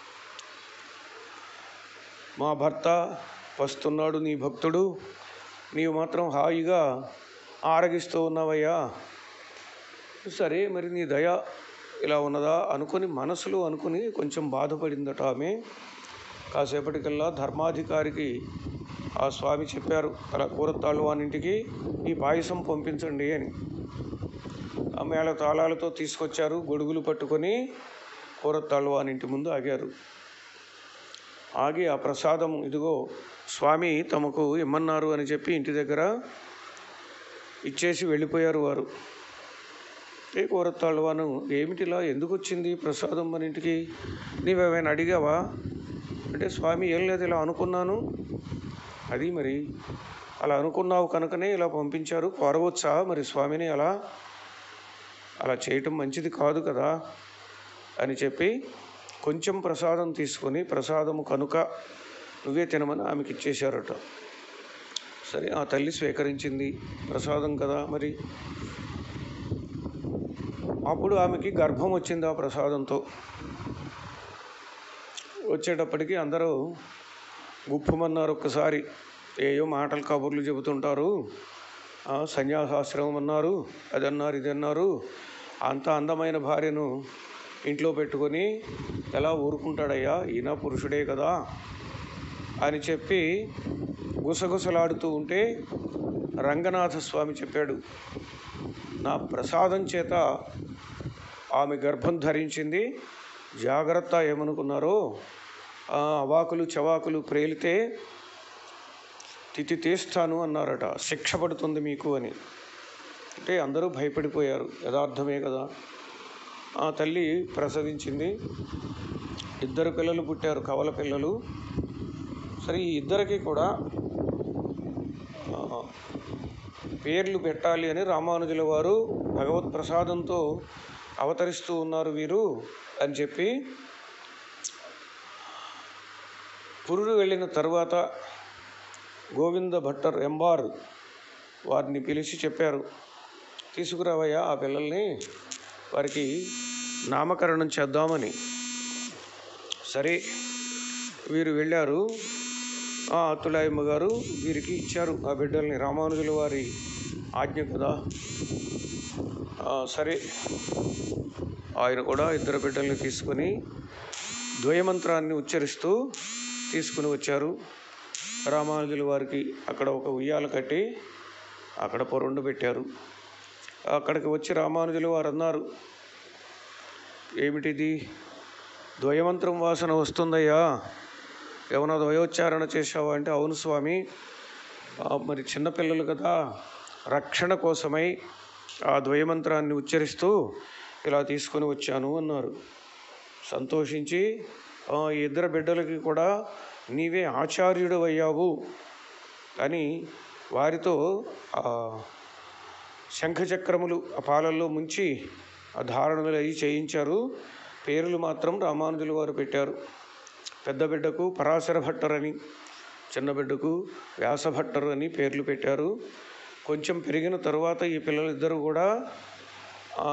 మా భర్త వస్తున్నాడు నీ భక్తుడు నీవు మాత్రం హాయిగా ఆరగిస్తూ ఉన్నావయ్యా సరే మరి నీ దయ ఇలా ఉన్నదా అనుకుని మనసులో అనుకుని కొంచెం బాధపడిందట ఆమె కాసేపటికల్లా ధర్మాధికారికి ఆ స్వామి చెప్పారు అలా కూరతాళ్ళు వానింటికి ఈ పాయసం పంపించండి అని ఆ మేళ తాళాలతో తీసుకొచ్చారు గొడుగులు పట్టుకొని కూరతాళ్వాని ఇంటి ముందు ఆగారు ఆగి ఆ ప్రసాదం ఇదిగో స్వామి తమకు ఇమ్మన్నారు అని చెప్పి ఇంటి దగ్గర ఇచ్చేసి వెళ్ళిపోయారు వారు ఏ కూరతాళ్వాను ఏమిటిలా ఎందుకు వచ్చింది ప్రసాదం మన ఇంటికి నీవేమైనా అడిగావా అంటే స్వామి ఏం లేదు ఇలా అనుకున్నాను అది మరి అలా అనుకున్నావు కనుకనే ఇలా పంపించారు కోరవచ్చా మరి స్వామిని అలా అలా చేయటం మంచిది కాదు కదా అని చెప్పి కొంచెం ప్రసాదం తీసుకొని ప్రసాదము కనుక నువ్వే తినమని ఆమెకి ఇచ్చేశారట సరే ఆ తల్లి స్వీకరించింది ప్రసాదం కదా మరి అప్పుడు ఆమెకి గర్భం వచ్చింది ఆ ప్రసాదంతో వచ్చేటప్పటికి అందరూ గుప్పమన్నారు ఒక్కసారి ఏయో మాటలు కబుర్లు చెబుతుంటారు ఆ, సన్యాసాశ్రమం అన్నారు అది అన్నారు ఇది అన్నారు అంత అందమైన భార్యను ఇంట్లో పెట్టుకొని ఎలా ఊరుకుంటాడయ్యా ఈయన పురుషుడే కదా అని చెప్పి గుసగుసలాడుతూ ఉంటే రంగనాథ స్వామి చెప్పాడు నా ప్రసాదం చేత ఆమె గర్భం ధరించింది జాగ్రత్త ఏమనుకున్నారో ఆ అవాకులు చవాకులు ప్రేలితే తిథి తీస్తాను అన్నారట శిక్ష పడుతుంది మీకు అని అంటే అందరూ భయపడిపోయారు యథార్థమే కదా ఆ తల్లి ప్రసవించింది ఇద్దరు పిల్లలు పుట్టారు కవల పిల్లలు సరే ఈ ఇద్దరికి కూడా ఆ, పేర్లు పెట్టాలి అని రామానుజుల వారు భగవత్ ప్రసాదంతో అవతరిస్తూ ఉన్నారు వీరు అని చెప్పి పురుడు వెళ్ళిన తర్వాత గోవింద భట్టర్ ఎంబార్ వారిని పిలిచి చెప్పారు తీసుకురావయ్యా ఆ పిల్లల్ని వారికి నామకరణం చేద్దామని సరే వీరు వెళ్ళారు ఆ అత్తులాయమ్మ గారు వీరికి ఇచ్చారు ఆ బిడ్డల్ని రామానుజుల వారి ఆజ్ఞ కదా ఆ, సరే ఆయన కూడా ఇద్దరు బిడ్డల్ని తీసుకొని ద్వయమంత్రాన్ని ఉచ్చరిస్తూ తీసుకుని వచ్చారు రామానుజుల వారికి అక్కడ ఒక ఉయ్యాల కట్టి అక్కడ పొరండు పెట్టారు అక్కడికి వచ్చి రామానుజులు వారు అన్నారు ఏమిటిది ద్వయమంత్రం వాసన వస్తుందయ్యా ఏమైనా ద్వయోచ్చారణ చేశావా అంటే అవును స్వామి ఆ, మరి చిన్నపిల్లలు కదా రక్షణ కోసమై ఆ ద్వయమంత్రాన్ని ఉచ్చరిస్తూ ఇలా తీసుకొని వచ్చాను అన్నారు సంతోషించి "ఆ, ఈ ఇద్దరు బిడ్డలకి కూడా నీవే ఆచార్యుడు అయ్యావు అని వారితో ఆ శంఖచక్రములు ఆ పాలల్లో ముంచి ఆ ధారణలు అవి చేయించారు పేర్లు మాత్రం రామానుజుల వారు పెట్టారు పెద్ద బిడ్డకు పరాశర భట్టర్ అని చిన్న బిడ్డకు వ్యాస భట్టర్ అని పేర్లు పెట్టారు కొంచెం పెరిగిన తరువాత ఈ పిల్లలిద్దరూ కూడా ఆ,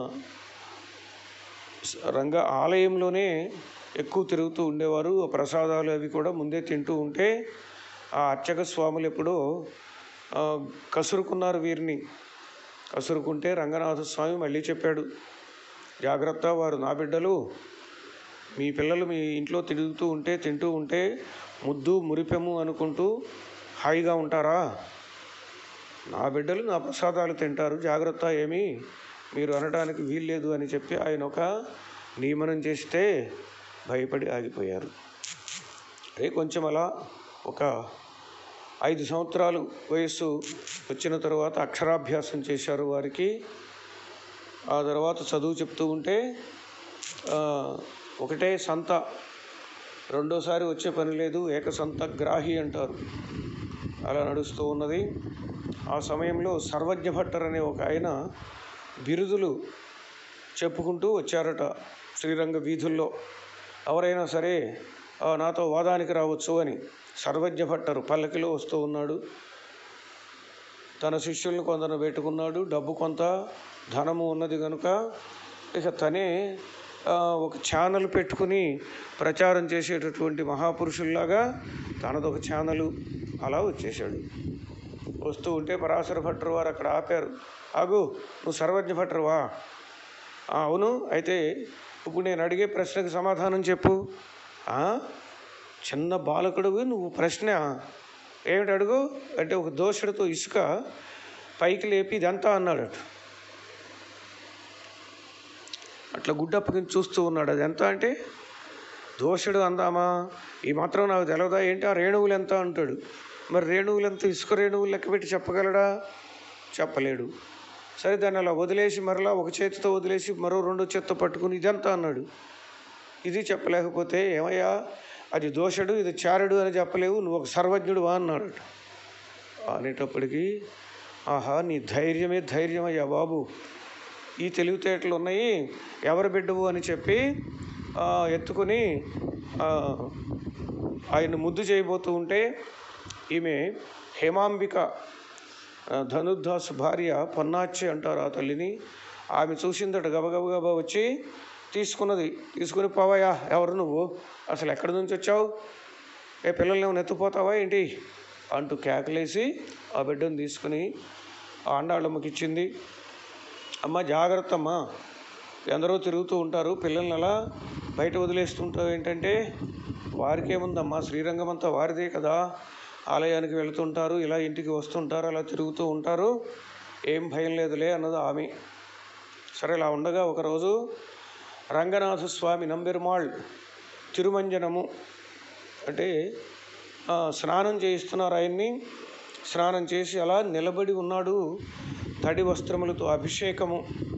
రంగ ఆలయంలోనే ఎక్కువ తిరుగుతూ ఉండేవారు ఆ ప్రసాదాలు అవి కూడా ముందే తింటూ ఉంటే ఆ అర్చక స్వాములు ఎప్పుడో ఆ, కసురుకున్నారు వీరిని కసురుకుంటే రంగనాథ స్వామి మళ్ళీ చెప్పాడు జాగ్రత్త వారు నా బిడ్డలు మీ పిల్లలు మీ ఇంట్లో తిరుగుతూ ఉంటే తింటూ ఉంటే ముద్దు మురిపెము అనుకుంటూ హాయిగా ఉంటారా నా బిడ్డలు నా ప్రసాదాలు తింటారు జాగ్రత్త ఏమీ మీరు అనడానికి వీల్లేదు అని చెప్పి ఆయన ఒక నియమనం చేస్తే భయపడి ఆగిపోయారు అదే కొంచెం అలా ఒక ఐదు సంవత్సరాలు వయస్సు వచ్చిన తర్వాత అక్షరాభ్యాసం చేశారు వారికి ఆ తర్వాత చదువు చెప్తూ ఉంటే ఆ, ఒకటే సంత రెండోసారి వచ్చే పని లేదు ఏక సంత గ్రాహి అంటారు అలా నడుస్తూ ఉన్నది ఆ సమయంలో సర్వజ్ఞ భట్టర్ అనే ఒక ఆయన బిరుదులు చెప్పుకుంటూ వచ్చారట శ్రీరంగ వీధుల్లో ఎవరైనా సరే "ఆ, నాతో వాదానికి రావచ్చు అని సర్వజ్ఞ భట్టరు పల్లకిలో వస్తూ ఉన్నాడు తన శిష్యుల్ని కొందరు పెట్టుకున్నాడు డబ్బు కొంత ధనము ఉన్నది కనుక ఇక తనే ఆ, ఒక ఛానల్ పెట్టుకుని ప్రచారం చేసేటటువంటి మహాపురుషుల్లాగా తనదొక ఛానలు అలా వచ్చేసాడు వస్తూ ఉంటే పరాశర భట్టర్ వారు అక్కడ ఆపారు ఆగు నువ్వు సర్వజ్ఞ భట్టరువా "ఆ, అవును అయితే ఇప్పుడు నేను అడిగే ప్రశ్నకు సమాధానం చెప్పు "ఆ, చిన్న బాలకుడువి నువ్వు ప్రశ్న ఏమిటి అడుగు అంటే ఒక దోషుడితో ఇసుక పైకి లేపి ఇదంతా అన్నాడట అట్లా గుడ్డ అప్పగించి చూస్తూ ఉన్నాడు అది ఎంత అంటే దోషుడు అందామా ఈ మాత్రం నాకు తెలవదా ఏంటి ఆ రేణువులు ఎంత అంటాడు మరి రేణువులు ఎంత ఇసుక రేణువులు లెక్క పెట్టి చెప్పగలడా చెప్పలేడు సరే దాన్ని అలా వదిలేసి మరలా ఒక చేతితో వదిలేసి మరో రెండో చేత్తో పట్టుకుని ఇదంతా అన్నాడు ఇది చెప్పలేకపోతే ఏమయ్యా అది దోషుడు ఇది చారుడు అని చెప్పలేవు నువ్వు ఒక సర్వజ్ఞుడు వా అన్నాడు అనేటప్పటికీ ఆహా నీ ధైర్యమే ధైర్యమయ్యా బాబు ఈ తెలివితేటలు ఉన్నాయి ఎవరు బిడ్డవు అని చెప్పి ఆ, ఎత్తుకుని ఆ, ఆయన ముద్దు చేయబోతూ ఉంటే ఈమె హేమాంబిక ఆ, ధనుర్దాసు భార్య పొన్నాచి అంటారు ఆ తల్లిని ఆమె చూసిందట గబగబగబా వచ్చి తీసుకున్నది తీసుకుని పోవయ్యా ఎవరు నువ్వు అసలు ఎక్కడి నుంచి వచ్చావు ఏ పిల్లల్ని ఏమైనా ఎత్తుపోతావా ఏంటి అంటూ కేకలేసి ఆ బిడ్డను తీసుకుని ఆ అండాళ్ళమ్మకి ఇచ్చింది అమ్మ జాగ్రత్త అమ్మా ఎందరో తిరుగుతూ ఉంటారు పిల్లల్ని అలా బయట వదిలేస్తుంటావు ఏంటంటే వారికేముందమ్మా శ్రీరంగం అంతా వారిదే కదా ఆలయానికి వెళుతుంటారు ఇలా ఇంటికి వస్తుంటారు అలా తిరుగుతూ ఉంటారు ఏం భయం లేదులే అన్నది ఆమె సరే ఇలా ఉండగా ఒకరోజు రంగనాథ స్వామి నంబెరుమాళ్ తిరుమంజనము అంటే ఆ, స్నానం చేయిస్తున్నారు ఆయన్ని స్నానం చేసి అలా నిలబడి ఉన్నాడు తడి వస్త్రములతో అభిషేకము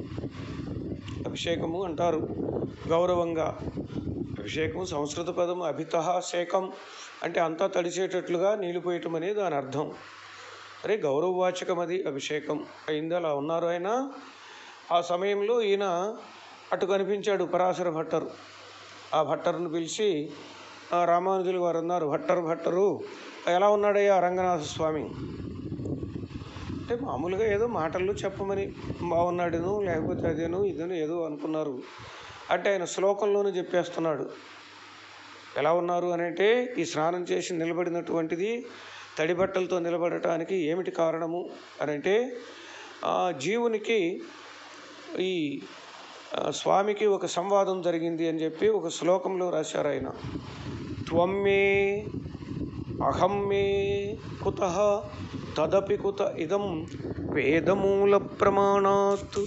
అభిషేకము అంటారు గౌరవంగా అభిషేకం సంస్కృత పదం అభిత శేకం అంటే అంతా తడిచేటట్లుగా నీళ్ళు పోయటం అనేది దాని అర్థం అరే గౌరవవాచకం అది అభిషేకం అయింది అలా ఉన్నారు ఆయన ఆ సమయంలో ఈయన అటు కనిపించాడు పరాశర భట్టరు ఆ భట్టరును పిలిచి ఆ రామానుజులు వారు అన్నారు భట్టరు భట్టరు ఎలా ఉన్నాడయ్యా రంగనాథ స్వామి అంటే మామూలుగా ఏదో మాటల్లో చెప్పమని బాగున్నాడేను లేకపోతే అదేను ఇదేను ఏదో అనుకున్నారు అంటే ఆయన శ్లోకంలోనే చెప్పేస్తున్నాడు ఎలా ఉన్నారు అని అంటే ఈ స్నానం చేసి నిలబడినటువంటిది తడి బట్టలతో నిలబడటానికి ఏమిటి కారణము అని అంటే ఆ జీవునికి ఈ ఆ, స్వామికి ఒక సంవాదం జరిగింది అని చెప్పి ఒక శ్లోకంలో రాశారు ఆయన త్వమ్మే అహం మే కుత తదపి కుత ఇదం వేదమూల ప్రమాణాత్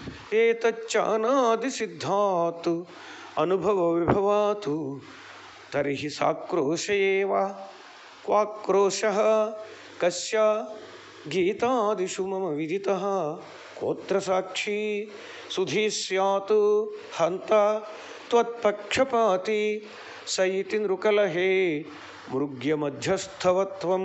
ఏతచ్చానాది సిద్ధాత్ అనుభవ విభవాత్ తర్హి సాక్రోశ ఏవ క్వాక్రోశ కస్య గీతాదిషు మమ విదిత కోత్ర సాక్షి సుధీ స్యాత్ హంత త్వత్పక్షపాతి స ఇతి నృకలహే మృగ్య మధ్యస్థవత్వం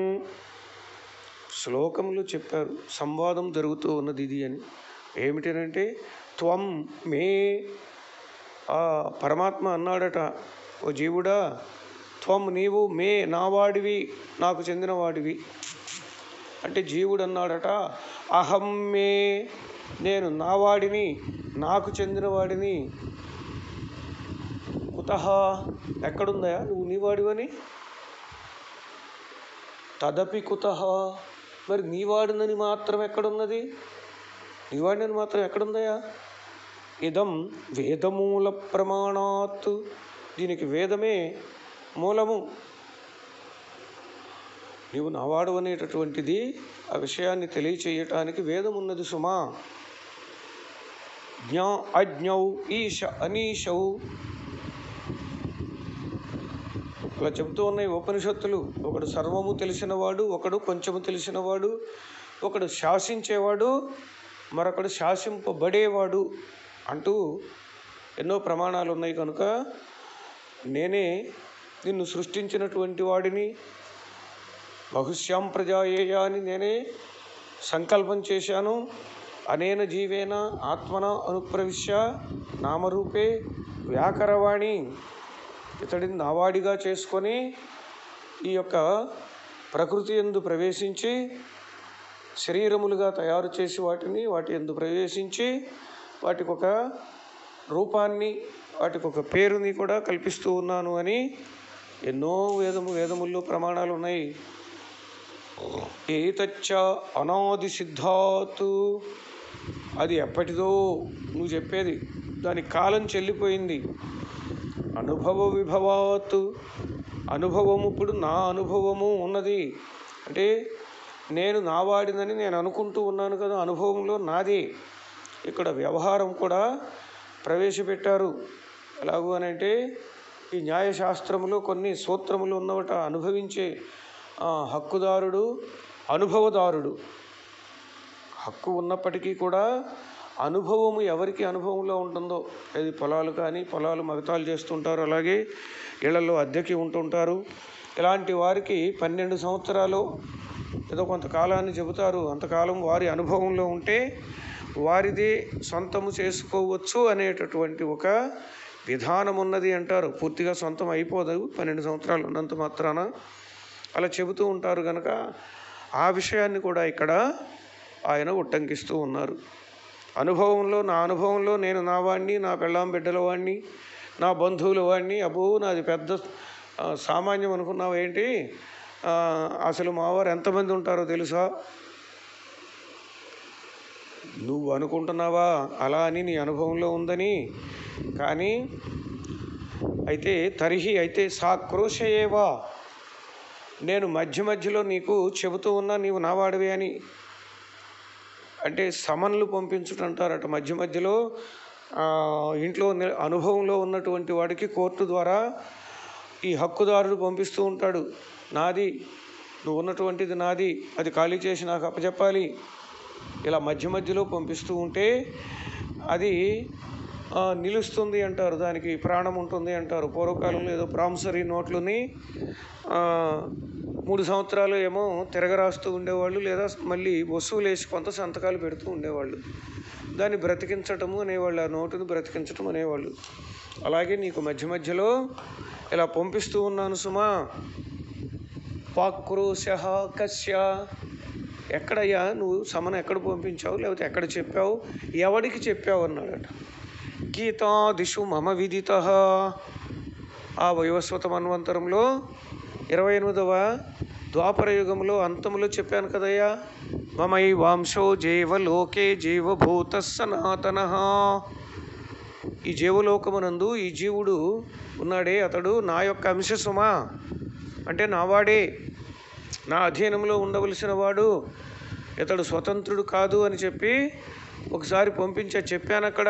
శ్లోకంలో చెప్పారు సంవాదం జరుగుతూ ఉన్నది ఇది అని ఏమిటనంటే త్వం మే ఆ పరమాత్మ అన్నాడట ఓ జీవుడా త్వం నీవు మే నావాడివి నాకు చెందినవాడివి అంటే జీవుడు అన్నాడట అహం మే నేను నావాడిని నాకు చెందినవాడిని కుత ఎక్కడుందా నువ్వు నీవాడివని తదపి కుత మరి నీవాడినని మాత్రం ఎక్కడున్నది నీవాడినని మాత్రం ఎక్కడుందయా ఇదం వేదమూల ప్రమాణాత్ దీనికి వేదమే మూలము నీవు నావాడు అనేటటువంటిది ఆ విషయాన్ని తెలియచేయటానికి వేదం ఉన్నది సుమా జ్ఞా అజ్ఞౌ ఈశ అనీశౌ అలా చెబుతూ ఉన్నాయి ఉపనిషత్తులు ఒకడు సర్వము తెలిసినవాడు ఒకడు కొంచెము తెలిసినవాడు ఒకడు శాసించేవాడు మరొకడు శాసింపబడేవాడు అంటూ ఎన్నో ప్రమాణాలు ఉన్నాయి కనుక నేనే నిన్ను సృష్టించినటువంటి వాడిని బహుశ్యాం ప్రజాయేయ అని నేనే సంకల్పం చేశాను అనేన జీవేన ఆత్మన అనుప్రవిశ్య నామరూపే వ్యాకరవాణి ఇతడిని నావాడిగా చేసుకొని ఈ యొక్క ప్రకృతి ఎందు ప్రవేశించి శరీరములుగా తయారు చేసి వాటిని వాటి ఎందు ప్రవేశించి వాటికి ఒక రూపాన్ని వాటికి ఒక పేరుని కూడా కల్పిస్తూ ఉన్నాను అని ఎన్నో వేదము వేదముల్లో ప్రమాణాలు ఉన్నాయి ఏతచ్చ అనాది సిద్ధాత్ అది ఎప్పటిదో నువ్వు చెప్పేది దాని కాలం చెల్లిపోయింది అనుభవ విభవాత్ అనుభవము ఇప్పుడు నా అనుభవము ఉన్నది అంటే నేను నావాడినని నేను అనుకుంటూ ఉన్నాను కదా అనుభవంలో నాది ఇక్కడ వ్యవహారం కూడా ప్రవేశపెట్టారు ఎలాగూ అని అంటే ఈ న్యాయశాస్త్రములో కొన్ని సూత్రములు ఉన్నవట అనుభవించే ఆ, హక్కుదారుడు అనుభవదారుడు హక్కు ఉన్నప్పటికీ కూడా అనుభవము ఎవరికి అనుభవంలో ఉంటుందో అది పొలాలు కానీ పొలాలు మగతాలు చేస్తుంటారు అలాగే ఇళ్లలో అద్దెకి ఉంటుంటారు ఇలాంటి వారికి పన్నెండు సంవత్సరాలు ఏదో కొంతకాలాన్ని చెబుతారు అంతకాలం వారి అనుభవంలో ఉంటే వారిదే సొంతము చేసుకోవచ్చు అనేటటువంటి ఒక విధానం ఉన్నది అంటారు పూర్తిగా సొంతం అయిపోదు పన్నెండు సంవత్సరాలు ఉన్నంత మాత్రాన అలా చెబుతూ ఉంటారు కనుక ఆ విషయాన్ని కూడా ఇక్కడ ఆయన ఉట్టంకిస్తూ ఉన్నారు అనుభవంలో నా అనుభవంలో నేను నా వాడిని నా పెళ్ళాం బిడ్డల వాడిని నా బంధువుల వాడిని అబ్బో నాది పెద్ద ఆ, సామాన్యం అనుకున్నావు ఏంటి ఆ, అసలు మావారు ఎంతమంది ఉంటారో తెలుసా నువ్వు అనుకుంటున్నావా అలా అని నీ అనుభవంలో ఉందని కానీ అయితే తరిహి అయితే సాక్రోశయేవా నేను మధ్య మధ్యలో నీకు చెబుతూ ఉన్నా నీవు నావాడివే అని అంటే సమన్లు పంపించుటంటారట మధ్య మధ్యలో ఆ, ఇంట్లో ని- అనుభవంలో ఉన్నటువంటి వాడికి కోర్టు ద్వారా ఈ హక్కుదారుడు పంపిస్తూ ఉంటాడు నాది నువ్వు ఉన్నటువంటిది నాది అది ఖాళీ చేసి నాకు అప్పచెప్పాలి ఇలా మధ్య మధ్యలో పంపిస్తూ ఉంటే అది ఆ, నిలుస్తుంది అంటారు దానికి ప్రాణం ఉంటుంది అంటారు పూర్వకాలంలో ఏదో ప్రామిసరీ నోట్లని ఆ, మూడు సంవత్సరాలు ఏమో తిరగరాస్తూ ఉండేవాళ్ళు లేదా మళ్ళీ వస్తువులు వేసి కొంత సంతకాలు పెడుతూ ఉండేవాళ్ళు దాన్ని బ్రతికించటము అనేవాళ్ళు ఆ నోటును బ్రతికించటం అనేవాళ్ళు అలాగే నీకు మధ్య మధ్యలో ఇలా పంపిస్తూ ఉన్నాను సుమా పాక్రోశ కస్య ఎక్కడయ్యా నువ్వు సమన ఎక్కడ పంపించావు లేకపోతే ఎక్కడ చెప్పావు ఎవడికి చెప్పావు అన్నాడట గీతాదిషు మమ విదిత ఆ వైవస్వత మన్వంతరంలో ఇరవై ఎనిమిదవ ద్వాపర యుగంలో అంతములో చెప్పాను కదయ్యా మమై వాంశో జీవలోకే జీవభూత సనాతన ఈ జీవలోకమునందు ఈ జీవుడు ఉన్నాడే అతడు నా యొక్క అంశ సుమా అంటే నావాడే నా అధీనంలో ఉండవలసిన వాడు ఇతడు స్వతంత్రుడు కాదు అని చెప్పి ఒకసారి పంపించా చెప్పాను అక్కడ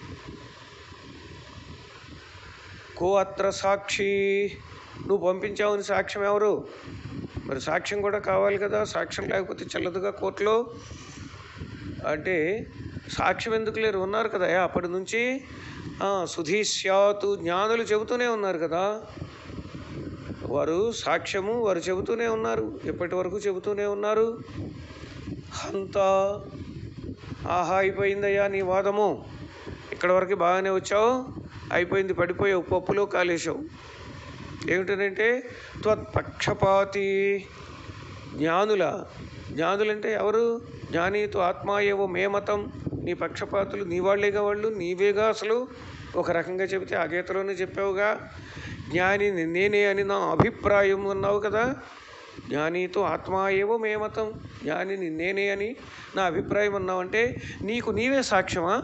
కో అత్ర సాక్షి నువ్వు పంపించావని సాక్ష్యం ఎవరు మరి సాక్ష్యం కూడా కావాలి కదా సాక్ష్యం లేకపోతే చెల్లదుగా కోర్టులో అంటే సాక్ష్యం ఎందుకు లేరు ఉన్నారు కదా అప్పటి నుంచి ఆ, సుధీష్యాతు జ్ఞానులు చెబుతూనే ఉన్నారు కదా వారు సాక్ష్యము వారు చెబుతూనే ఉన్నారు ఎప్పటి వరకు చెబుతూనే ఉన్నారు అంత ఆహా అయిపోయిందయ్యా నీ వాదము ఇక్కడ వరకు బాగానే వచ్చావు అయిపోయింది పడిపోయావు పప్పులో కాలేశావు ఏమిటనంటే త్వత్పక్షపాతి జ్ఞానుల జ్ఞానులంటే ఎవరు జ్ఞానీతో ఆత్మాయేవో మే మతం నీ పక్షపాతులు నీ వాళ్ళేగా వాళ్ళు నీవేగా అసలు ఒక రకంగా చెబితే ఆ గీతలోనే చెప్పావుగా జ్ఞాని నేనే అని నా అభిప్రాయం అన్నావు కదా జ్ఞానితో ఆత్మాయేవో మే మతం జ్ఞానిని నేనే అని నా అభిప్రాయం అన్నావంటే నీకు నీవే సాక్ష్యమా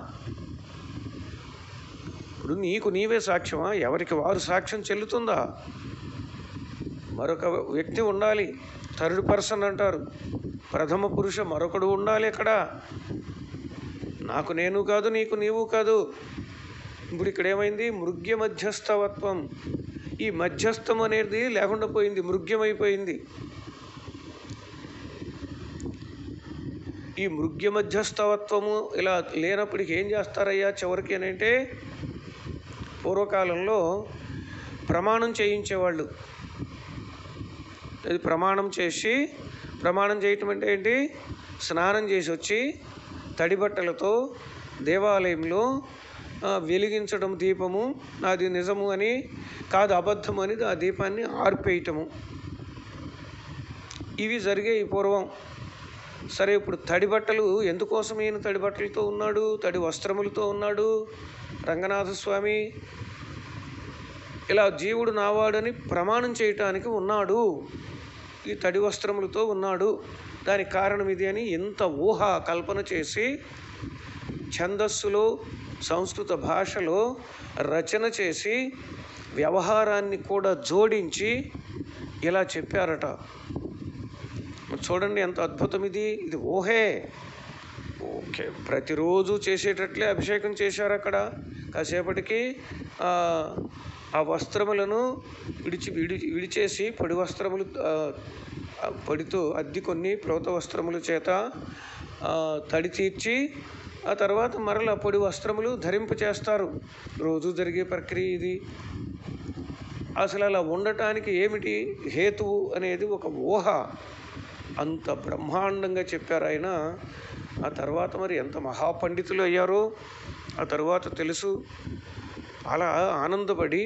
ఇప్పుడు నీకు నీవే సాక్ష్యమా ఎవరికి వారు సాక్ష్యం చెల్లుతుందా మరొక వ్యక్తి ఉండాలి థర్డ్ పర్సన్ అంటారు ప్రథమ పురుష మరొకడు ఉండాలి ఇక్కడ నాకు నేను కాదు నీకు నీవు కాదు ఇప్పుడు ఇక్కడ ఏమైంది మృగ్య మధ్యస్థవత్వం ఈ మధ్యస్థం అనేది లేకుండా పోయింది మృగ్యమైపోయింది ఈ మృగ్య మధ్యస్థవత్వము ఇలా లేనప్పటికి ఏం చేస్తారయ్యా చివరికి అని అంటే పూర్వకాలంలో ప్రమాణం చేయించేవాళ్ళు అది ప్రమాణం చేసి ప్రమాణం చేయటం అంటే ఏంటి స్నానం చేసి వచ్చి తడి బట్టలతో దేవాలయంలో ఆ, వెలిగించడం దీపము నాది నిజము అని కాదు అబద్ధం అని ఆ దీపాన్ని ఆర్పేయటము ఇవి జరిగాయి పూర్వం సరే ఇప్పుడు తడి బట్టలు ఎందుకోసం ఈయన తడి బట్టలతో ఉన్నాడు తడి వస్త్రములతో ఉన్నాడు రంగనాథ స్వామి ఇలా జీవుడు నావాడని ప్రమాణం చేయటానికి ఉన్నాడు ఈ తడి వస్త్రములతో ఉన్నాడు దానికి కారణం ఇది అని ఎంత ఊహ కల్పన చేసి ఛందస్సులో సంస్కృత భాషలో రచన చేసి వ్యవహారాన్ని కూడా జోడించి ఇలా చెప్పారట మరి చూడండి ఎంత అద్భుతం ఇది ఇది ఊహే ఓకే ప్రతిరోజు చేసేటట్లే అభిషేకం చేశారు అక్కడ కాసేపటికి ఆ, ఆ వస్త్రములను విడిచి విడి విడిచేసి పొడి వస్త్రములు ఆ, ఆ పొడితో అద్ది కొన్ని ప్రోత వస్త్రముల చేత ఆ, తడి తీర్చి ఆ తర్వాత మరల పొడి వస్త్రములు ధరింప చేస్తారు రోజు జరిగే ప్రక్రియ ఇది అసలు అలా ఉండటానికి ఏమిటి హేతువు అనేది ఒక ఊహ అంత బ్రహ్మాండంగా చెప్పారు ఆయన ఆ తర్వాత మరి ఎంత మహాపండితులు అయ్యారో ఆ తర్వాత తెలుసు అలా ఆనందపడి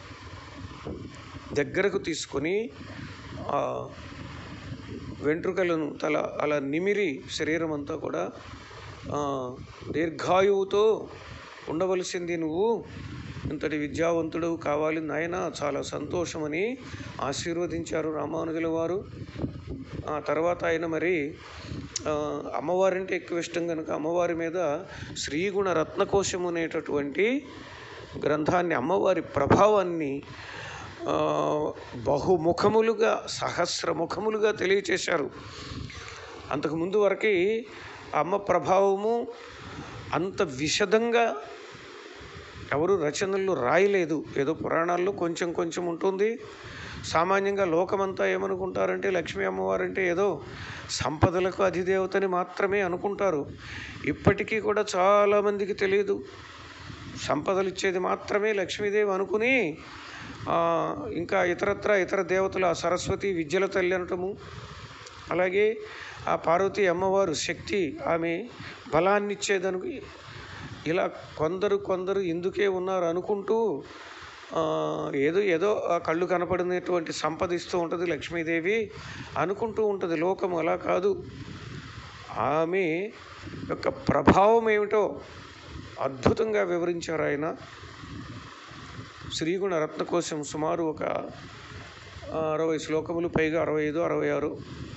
దగ్గరకు తీసుకొని ఆ వెంట్రుకలను తల అలా నిమిరి శరీరం అంతా కూడా ఆ, దీర్ఘాయువుతో ఉండవలసింది నువ్వు ఇంతటి విద్యావంతుడు కావాలి నాయన చాలా సంతోషమని ఆశీర్వదించారు రామానుజుల వారు ఆ తర్వాత ఆయన మరి ఆ, అమ్మవారంటే ఎక్కువ ఇష్టం కనుక అమ్మవారి మీద శ్రీగుణ రత్నకోశము అనేటటువంటి గ్రంథాన్ని అమ్మవారి ప్రభావాన్ని ఆ, బహుముఖములుగా సహస్రముఖములుగా తెలియచేశారు అంతకుముందు వరకు అమ్మ ప్రభావము అంత విశదంగా ఎవరు రచనలు రాయలేదు ఏదో పురాణాల్లో కొంచెం కొంచెం ఉంటుంది సామాన్యంగా లోకమంతా ఏమనుకుంటారంటే లక్ష్మీ అమ్మవారంటే ఏదో సంపదలకు అధిదేవతని మాత్రమే అనుకుంటారు ఇప్పటికీ కూడా చాలామందికి తెలియదు సంపదలు ఇచ్చేది మాత్రమే లక్ష్మీదేవి అనుకుని ఆ, ఇంకా ఇతరత్ర ఇతర దేవతలు ఆ సరస్వతి విద్యల తల్లి అనటము అలాగే ఆ పార్వతీ అమ్మవారు శక్తి ఆమె బలాన్ని ఇచ్చేదనుకు ఇలా కొందరు కొందరు ఇందుకే ఉన్నారు అనుకుంటూ ఆ, ఏదో ఏదో ఆ కళ్ళు కనపడినటువంటి సంపద ఇస్తూ ఉంటుంది లక్ష్మీదేవి అనుకుంటూ ఉంటుంది లోకం అలా కాదు ఆమె యొక్క ప్రభావం ఏమిటో అద్భుతంగా వివరించారు ఆయన శ్రీగుణ రత్నకోశం సుమారు ఒక ఆ, అరవై శ్లోకములు పైగా అరవై ఐదు అరవై ఆరు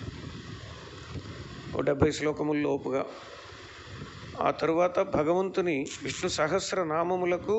ఓ డెబ్భై శ్లోకముల లోపుగా ఆ తరువాత భగవంతుని విష్ణు సహస్ర నామములకు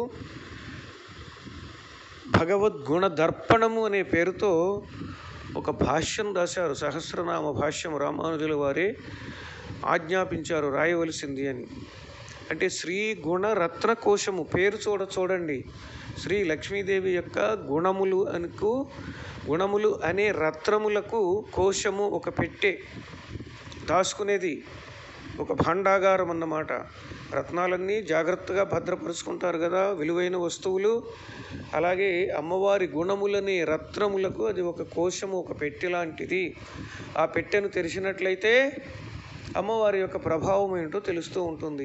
భగవద్గుణ దర్పణము అనే పేరుతో ఒక భాష్యం రాశారు సహస్రనామ భాష్యం రామానుజుల వారే ఆజ్ఞాపించారు రాయవలసింది అని అంటే శ్రీ గుణ రత్న కోశము పేరు చూడ చూడండి శ్రీ లక్ష్మీదేవి యొక్క గుణములు అనుకు గుణములు అనే రత్నములకు కోశము ఒక పెట్టె దాచుకునేది ఒక భాండాగారం అన్నమాట రత్నాలన్నీ జాగ్రత్తగా భద్రపరుచుకుంటారు కదా విలువైన వస్తువులు అలాగే అమ్మవారి గుణములనే రత్నములకు అది ఒక కోశము ఒక పెట్టె లాంటిది ఆ పెట్టెను తెరిచినట్లయితే అమ్మవారి యొక్క ప్రభావం ఏంటో తెలుస్తూ ఉంటుంది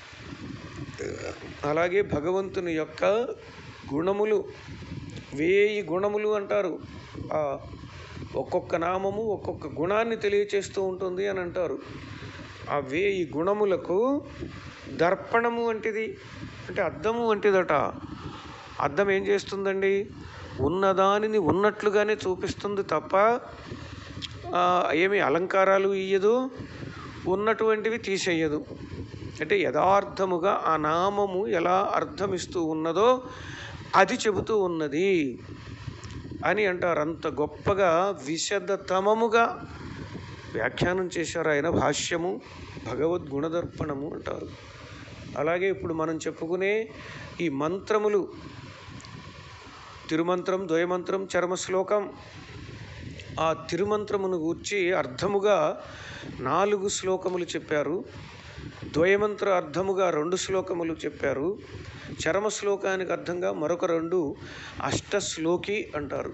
అలాగే భగవంతుని యొక్క గుణములు వేయి గుణములు అంటారు ఆ ఒక్కొక్క నామము ఒక్కొక్క గుణాన్ని తెలియచేస్తూ ఉంటుంది అని అంటారు ఆ వేయి గుణములకు దర్పణము వంటిది అంటే అద్దము వంటిదట అద్దం ఏం చేస్తుందండి ఉన్నదానిని ఉన్నట్లుగానే చూపిస్తుంది తప్ప ఆ, ఏమి అలంకారాలు ఇయ్యదు ఉన్నటువంటివి తీసేయదు అంటే యథార్థముగా ఆ నామము ఎలా అర్థమిస్తూ ఉన్నదో అది చెబుతూ ఉన్నది అని అంటారు అంత గొప్పగా విశదతమముగా వ్యాఖ్యానం చేశారు ఆయన భాష్యము భగవద్గుణదర్పణము అంటారు అలాగే ఇప్పుడు మనం చెప్పుకునే ఈ మంత్రములు తిరుమంత్రం ద్వయమంత్రం చర్మ శ్లోకం ఆ తిరుమంత్రమును గూర్చి అర్థముగా నాలుగు శ్లోకములు చెప్పారు ద్వయమంత్ర అర్థముగా రెండు శ్లోకములు చెప్పారు చరమ శ్లోకానికి అర్థంగా మరొక రెండు అష్టశ్లోకి అంటారు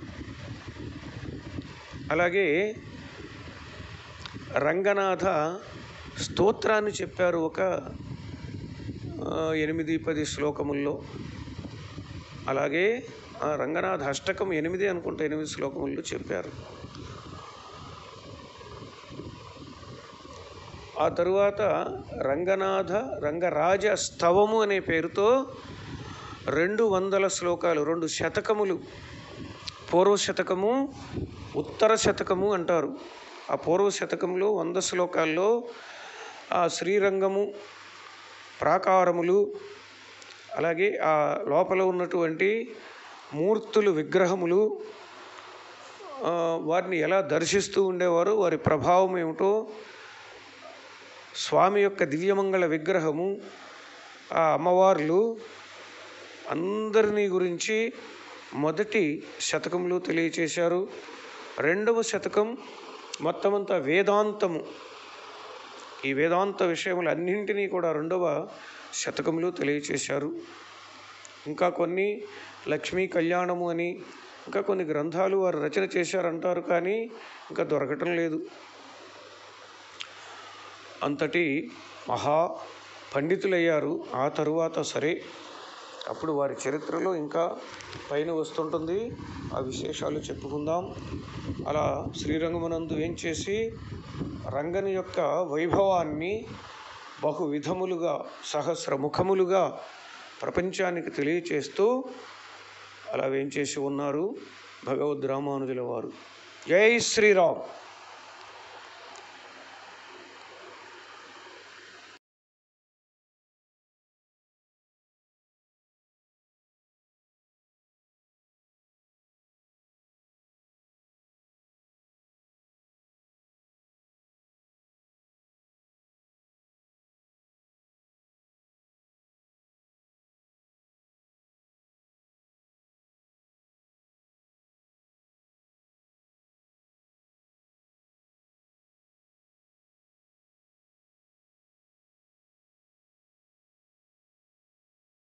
అలాగే రంగనాథ స్తోత్రాన్ని చెప్పారు ఒక ఆ, ఎనిమిది పది శ్లోకముల్లో అలాగే ఆ రంగనాథ అష్టకం ఎనిమిది అనుకుంటా ఎనిమిది శ్లోకముల్లో చెప్పారు ఆ తరువాత రంగనాథ రంగరాజ స్తవము అనే పేరుతో రెండు వందల శ్లోకాలు రెండు శతకములు పూర్వ శతకము ఉత్తర శతకము అంటారు ఆ పూర్వ శతకంలో వంద శ్లోకాల్లో ఆ శ్రీరంగము ప్రాకారములు అలాగే ఆ లోపల ఉన్నటువంటి మూర్తులు విగ్రహములు ఆ, వారిని ఎలా దర్శిస్తూ ఉండేవారు వారి ప్రభావం ఏమిటో స్వామి యొక్క దివ్యమంగళ విగ్రహము ఆ అమ్మవార్లు అందరినీ గురించి మొదటి శతకంలో తెలియచేశారు రెండవ శతకం మొత్తమంతా వేదాంతము ఈ వేదాంత విషయములన్నింటినీ కూడా రెండవ శతకంలో తెలియచేశారు ఇంకా కొన్ని లక్ష్మీ కళ్యాణము అని ఇంకా కొన్ని గ్రంథాలు వారు రచన చేశారంటారు కానీ ఇంకా దొరకటం లేదు అంతటి మహా పండితులయ్యారు ఆ తరువాత సరే అప్పుడు వారి చరిత్రలో ఇంకా పైన వస్తుంటుంది ఆ విశేషాలు చెప్పుకుందాం అలా శ్రీరంగమునందు ఏం చేసి రంగని యొక్క వైభవాన్ని బహు విధములుగా సహస్ర ముఖములుగా ప్రపంచానికి తెలియచేస్తూ అలా వేంచేసి ఉన్నారు భగవద్ రామానుజుల వారు జై శ్రీరామ్